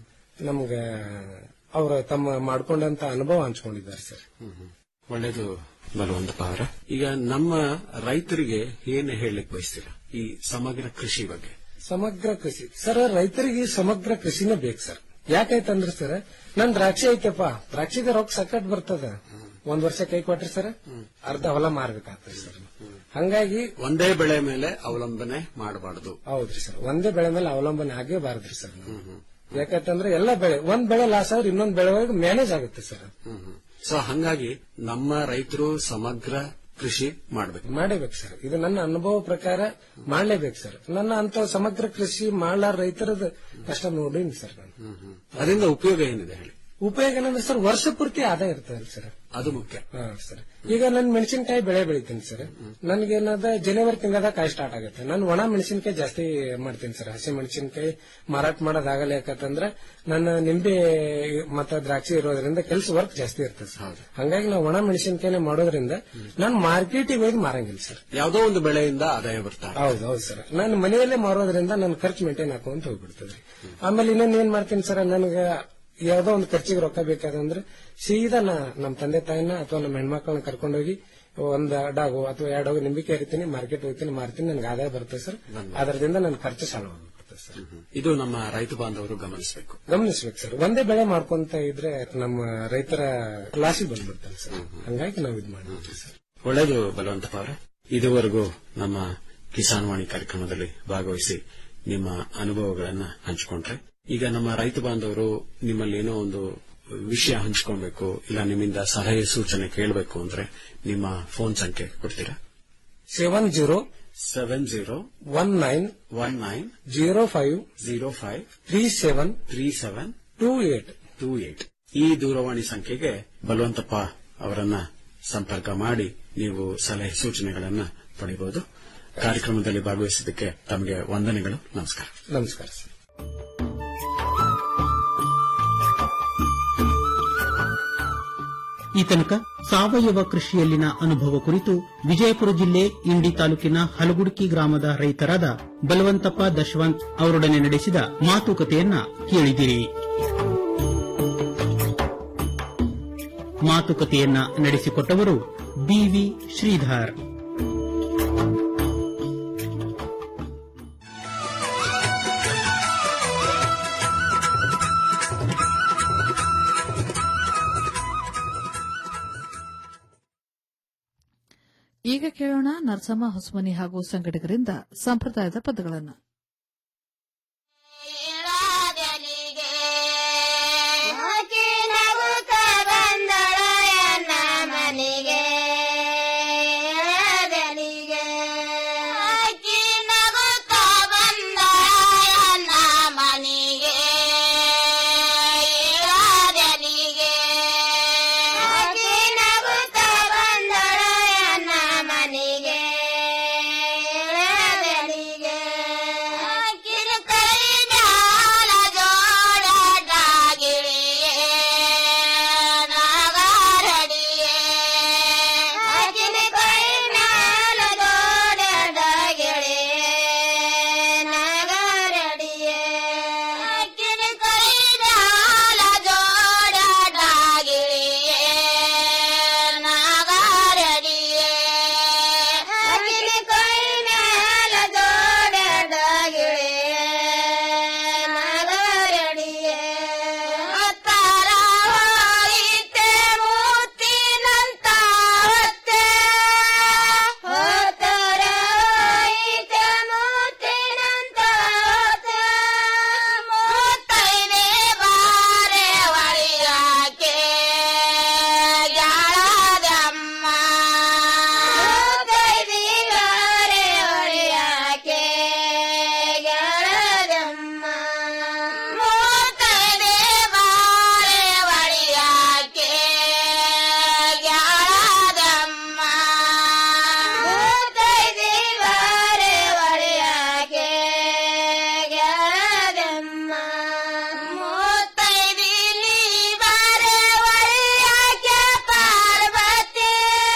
ನಮ್ಗ ಅವ್ರ ತಮ್ಮ ಮಾಡ್ಕೊಂಡಂತ ಅನುಭವ ಹಂಚ್ಕೊಂಡಿದ್ದಾರೆ ಸರ್ ಹ್ಮ್, ಹ್ಮ್. ಒಳ್ಳೇದು ಬಲವಂತಪ್ಪ ಅವರ ಈಗ ನಮ್ಮ ರೈತರಿಗೆ ಏನು ಹೇಳಲಿಕ್ಕೆ ಬಯಸ್ತೀರಾ ಈ ಸಮಗ್ರ ಕೃಷಿ ಬಗ್ಗೆ ಸಮಗ್ರ ಕೃಷಿ ಸರ್ ರೈತರಿಗೆ ಸಮಗ್ರ ಕೃಷಿನೇ ಬೇಕು ಸರ್ ಯಾಕೈತಂದ್ರೆ ಸರ್ ನನ್ ದ್ರಾಕ್ಷಿ ಐತೆಪ್ಪ ದ್ರಾಕ್ಷಿಗೆ ರೊಕ್ಕ ಸಕಟ್ ಬರ್ತದ ಒಂದ್ ವರ್ಷ ಕೈ ಕೊಟ್ರಿ ಸರ್ ಅರ್ಧ ಹೊಲ ಮಾರ್ಬೇಕಾಗ್ತದೆ ಸರ್ ಹಂಗಾಗಿ ಒಂದೇ ಬೆಳೆ ಮೇಲೆ ಅವಲಂಬನೆ ಮಾಡಬಾರದು ಹೌದ್ರಿ ಸರ್ ಒಂದೇ ಬೆಳೆ ಮೇಲೆ ಅವಲಂಬನೆ ಆಗೇಬಾರದ್ರಿ ಸರ್ ನಾವು. ಯಾಕಂತಂದ್ರೆ ಎಲ್ಲ ಬೆಳೆ ಒಂದ್ ಬೆಳೆ ಲಾಸ್ ಆದ್ರೆ ಇನ್ನೊಂದ್ ಬೆಳೆ ಒಳಗೆ ಮ್ಯಾನೇಜ್ ಆಗುತ್ತೆ ಸರ್ ಸೊ ಹಂಗಾಗಿ ನಮ್ಮ ರೈತರು ಸಮಗ್ರ ಕೃಷಿ ಮಾಡಬೇಕು ಮಾಡಬೇಕು ಸರ್ ಇದು ನನ್ನ ಅನುಭವ ಪ್ರಕಾರ ಮಾಡ್ಲೇಬೇಕು ಸರ್ ನನ್ನ ಅಂತ ಸಮಗ್ರ ಕೃಷಿ ಮಾಡ್ಲಾರ ರೈತರದ ಕಷ್ಟ ನೋಡೀನಿ ಸರ್ ನಾನು ಅದರಿಂದ ಉಪಯೋಗ ಏನಿದೆ ಹೇಳಿ ಉಪಯೋಗ ಏನಂದ್ರೆ ಸರ್ ವರ್ಷ ಪೂರ್ತಿ ಆದಾಯ ಇರ್ತದೆ ಸರ್ ಅದು ಮುಖ್ಯ ಹಾ ಸರ್ ಈಗ ನನ್ ಮೆಣಸಿನಕಾಯಿ ಬೆಳೆ ಬೆಳಿತೀನಿ ಸರ್ ನನ್ಗೇನದ ಜನವರಿ ತಿಂಗಳದಾಗ ಕಾಯಿ ಸ್ಟಾರ್ಟ್ ಆಗುತ್ತೆ ನಾನು ಒಣ ಮೆಣಸಿನಕಾಯಿ ಜಾಸ್ತಿ ಮಾಡ್ತೀನಿ ಸರ್ ಹಸಿ ಮೆಣಸಿನಕಾಯಿ ಮಾರಾಟ ಮಾಡೋದಾಗಲ್ಲ ಯಾಕಂತಂದ್ರೆ ನನ್ನ ನಿಂಬೆ ಮತ್ತ ದ್ರಾಕ್ಷಿ ಇರೋದ್ರಿಂದ ಕೆಲಸ ವರ್ಕ್ ಜಾಸ್ತಿ ಇರ್ತದೆ ಸರ್ ಹಂಗಾಗಿ ನಾವು ಒಣ ಮೆಣಸಿನಕಾಯಿನೇ ಮಾಡೋದ್ರಿಂದ ನಾನು ಮಾರ್ಕೆಟಿಗೆ ಹೋಗಿ ಮಾರಂಗಿಲ್ಲ ಸರ್ ಯಾವುದೋ ಒಂದು ಬೆಳೆಯಿಂದ ಆದಾಯ ಬರ್ತಾ ಹೌದು ಹೌದು ಸರ್ ನಾನು ಮನೆಯಲ್ಲೇ ಮಾರೋದ್ರಿಂದ ನನ್ನ ಖರ್ಚು ಮೇಂಟೈನ್ ಹಾಕೊಂತ ಹೋಗ್ಬಿಡ್ತದೆ ಆಮೇಲೆ ಇನ್ನೊಂದ್ ಏನ್ ಮಾಡ್ತೀನಿ ಸರ್ ನನಗೆ ಯಾವ್ದೋ ಒಂದು ಖರ್ಚಿಗೆ ರೊಕ್ಕ ಬೇಕಾದಂದ್ರೆ ಸೀದಾ ನಾ ನಮ್ಮ ತಂದೆ ತಾಯಿನ ಅಥವಾ ನಮ್ಮ ಹೆಣ್ಮಕ್ಳನ್ನ ಕರ್ಕೊಂಡೋಗಿ ಒಂದ್ ಡಾಗು ಅಥವಾ ಎರಡು ಡಾಗು ನಿಂಬಿಕೆ ಹರಿತೀನಿ ಮಾರ್ಕೆಟ್ ಹೋಗ್ತೀನಿ ಮಾರ್ತೀನಿ ನನಗೆ ಆದಾಯ ಬರುತ್ತೆ ಸರ್ ಅದರದಿಂದ ನನ್ನ ಖರ್ಚು ಸಾಲ ಹೋಗ್ಬಿಡುತ್ತೆ ಸರ್ ಇದು ನಮ್ಮ ರೈತ ಬಾಂಧವರು ಗಮನಿಸಬೇಕು ಗಮನಿಸ್ಬೇಕು ಸರ್ ಒಂದೇ ಬೆಳೆ ಮಾಡ್ಕೊಂತ ಇದ್ರೆ ನಮ್ಮ ರೈತರ ಕ್ಲಾಸಿಗೆ ಬಂದ್ಬಿಡ್ತಾರೆ ಸರ್ ಹಂಗಾಗಿ ನಾವು ಇದು ಮಾಡ್ಬಿಡ್ತೀವಿ ಸರ್ ಒಳ್ಳೆಯದು ಬಲವಂತಪ್ಪ ಅವರೇ ಇದುವರೆಗೂ ನಮ್ಮ ಕಿಸಾನ್ ವಾಣಿ ಕಾರ್ಯಕ್ರಮದಲ್ಲಿ ಭಾಗವಹಿಸಿ ನಿಮ್ಮ ಅನುಭವಗಳನ್ನ ಹಂಚಿಕೊಂಡ್ರೆ ಈಗ ನಮ್ಮ ರೈತ ಬಾಂಧವರು ನಿಮ್ಮಲ್ಲಿ ಏನೋ ಒಂದು ವಿಷಯ ಹಂಚ್ಕೊಳ್ಬೇಕು ಇಲ್ಲ ನಿಮ್ಮಿಂದ ಸಲಹೆ ಸೂಚನೆ ಕೇಳಬೇಕು ಅಂದ್ರೆ ನಿಮ್ಮ ಫೋನ್ ಸಂಖ್ಯೆ ಕೊಡ್ತೀರಾ seven zero seven zero one nine one nine zero five zero five three seven three seven two eight two eight ಈ ದೂರವಾಣಿ ಸಂಖ್ಯೆಗೆ ಬಲವಂತಪ್ಪ ಅವರನ್ನ ಸಂಪರ್ಕ ಮಾಡಿ ನೀವು ಸಲಹೆ ಸೂಚನೆಗಳನ್ನ ಪಡೆಯಬಹುದು ಕಾರ್ಯಕ್ರಮದಲ್ಲಿ ಭಾಗವಹಿಸಿದ್ದಕ್ಕೆ ತಮಗೆ ವಂದನೆಗಳು ನಮಸ್ಕಾರ ನಮಸ್ಕಾರ ಸರ್ ಈ ತನಕ ಸಾವಯವ ಕೃಷಿಯಲ್ಲಿನ ಅನುಭವ ಕುರಿತು ವಿಜಯಪುರ ಜಿಲ್ಲೆ ಇಂಡಿ ತಾಲೂಕಿನ ಹಲಗುಡ್ಕಿ ಗ್ರಾಮದ ರೈತರಾದ ಬಲವಂತಪ್ಪ ದಶವಂತ್ ಅವರೊಡನೆ ನಡೆಸಿದ ಮಾತುಕತೆಯನ್ನ ಕೇಳಿದಿರಿ ಮಾತುಕತೆಯನ್ನ ನಡೆಸಿಕೊಟ್ಟವರು ಬಿವಿ ಶ್ರೀಧರ್ ಈಗ ಕೇಳೋಣ ನರಸಮ್ಮ ಹೊಸಮನಿ ಹಾಗೂ ಸಂಘಟಕರಿಂದ ಸಂಪ್ರದಾಯದ ಪದಗಳನ್ನು ಮನೆಗೆ ದನಿಗೆ ಅಕ್ಕಿ ನಗುತ್ತ ಬಂದಳಯನ್ನ ಮನೆಗೆ ದನಿಗೆ ಅಕ್ಕಿ ನಗುತ್ತ ಬಂದಳಯನ್ನ ಮನೆಗೆ ದನಿಗೆ ಅಕ್ಕಿನ ಕೈ ಮ್ಯಾಲ ಜೋಡಾಗಿಳಿಯೇ ನಾಗಾರಡಿಯೇ ಅಕ್ಕಿನ ಕೈ ಮ್ಯಾಲ ಜೋಡಾಗಿಳಿಯೇ ನಾಗಾರಡಿಯೇ ಅಕ್ಕಿನ ಕೈ ಮ್ಯಾಲ ಜೋಡಾಗಿಳಿಯೇ ನಾಗಾರಡಿಯೇ ಅಕ್ಕಿನ ಕೈ ಮ್ಯಾಲ ಜೋಡಾಗಿಳಿಯೇ ನಾಗಾರಡಿಯೇ ಅತ್ತಾರ ಹೋಯಿತೆ ಮೂತಿನಂತ ಹೊತ್ತೆ ಹೋತರ ಹೋಯಿತೆ ಮೂತಿನಂತ ಹೊತ್ತೆ ಮೂತೈದೆ ಬಾರೆ ಒಳಿಯಾಕೆ ಜಾಳದಮ್ಮ ಮೂತೈದೆ ಬಾರೆ ಒಳಿಯಾಕೆ ಜಾಳದಮ್ಮ ಮೂತೈದೆ ಬಾರೆ ಒಳಿಯಾಕೆ ಜಾಳದಮ್ಮ ಮೂತೈದೆ ಬಾರೆ ಒಳಿಯಾಕೆ ಜಾಳದಮ್ಮ ಮೂತೈದಿ ನೀ ಬಾರೆ ಒಳಿಯಾಕೆ ಪಾರ್ವತಿ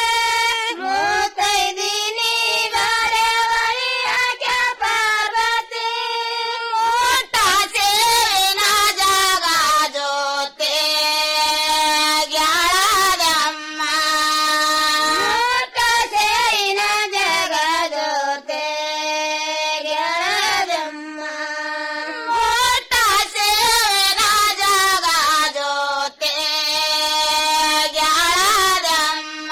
ಮೂತೈದಿ ನೀ ಬಾರೆ ಒಳಿಯಾಕೆ ಪಾರ್ವತಿ ಊಟ ಸೇವಿನ ಜಾಗ ಜೋತೆ ಗ್ಯಾಳದಮ್ಮ ಊಟ ಸೇವಿನ ಜಾಗ ಜೋತೆ ಗ್ಯಾಳದಮ್ಮ ಊಟ ಸೇವಿನ ಜಾಗ ಜೋತೆ ಗ್ಯಾಳದಮ್ಮ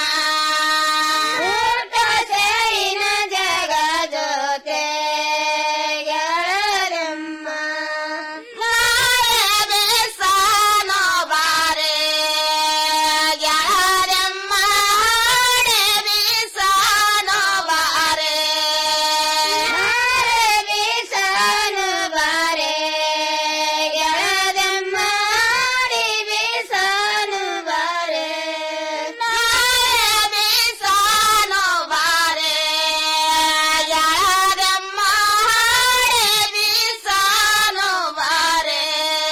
ಊಟ ಸೇವಿನ ಜಾಗ ಜೋತೆ ಗ್ಯಾಳದಮ್ಮ ನಾಳೆ ಬೇಸಾನೋ ಬಾರೆ ಗ್ಯಾಳದಮ್ಮ ನಾಳೆ ಬೇಸಾನೋ ಬಾರೆ ನಾಳೆ ಬೇಸಾನೋ ಬಾರೆ ಗ್ಯಾಳದಮ್ಮ ನಾಳೆ ಬೇಸಾನೋ ಬಾರೆ ನಾಳೆ ಬೇಸಾನೋ ಬಾರೆ ಗ್ಯಾಳದಮ್ಮ ನಾಳೆ ಬೇಸಾನೋ ಬಾರೆ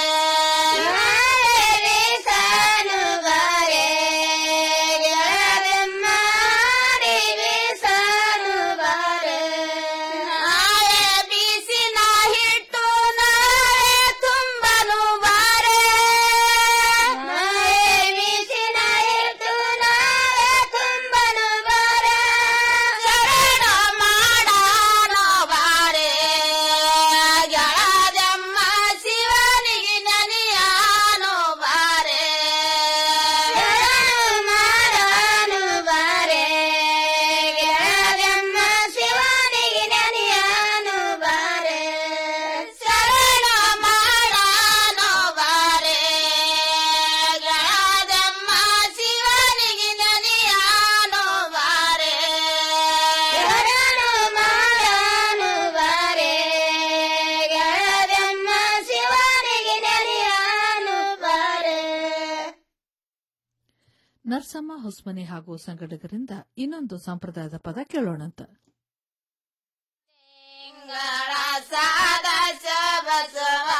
ನಾಳೆ ಬೇಸಾನೋ ಬಾರೆ ಗ್ಯಾಳದಮ್ಮ ನಾಳೆ ಬೇಸಾನೋ ಬಾರೆ ನಾಳೆ ಬಿಸಿನ ಹಿಟ್ಟು ನಾಳೆ ತುಂಬನು ಬಾರೆ ನಾಳೆ ಬಿಸಿನ ಹಿಟ್ಟು ನಾಳೆ ತುಂಬನು ಬಾರೆ ಶರಣ ಮಾಡಾನೋ ಬಾರೆ ಗೆಳದಮ್ಮ ಶಿವನಿಗೆ ನನಿಯಾನೋ ಬಾರೆ ಶರಣ ಮಾಡಾನು ಬಾರೆ ಗೆಳದಮ್ಮ ಶಿವನಿಗೆ ನನಿಯಾನು ಬಾರೆ ಶರಣ ಮಾಡಾನೋ ಬಾರೆ ಗೆಳದಮ್ಮ ಶಿವನಿಗೆ ನನಿಯಾನೋ ಬಾರೆ ಶರಣ ಮಾಡಾನು ಬಾರೆ ಗೆಳದಮ್ಮ ಶಿವನಿಗೆ ನನಿಯಾನು ಬಾರೆ ನರಸಮ್ಮ ಹೊಸಮನಿ ಹಾಗೂ ಸಂಘಟಕರಿಂದ ಇನ್ನೊಂದು ಸಂಪ್ರದಾಯದ ಪದ ಕೇಳೋಣಂತ ತಿಂಗಳ ಸಾದ ಶಬಸವ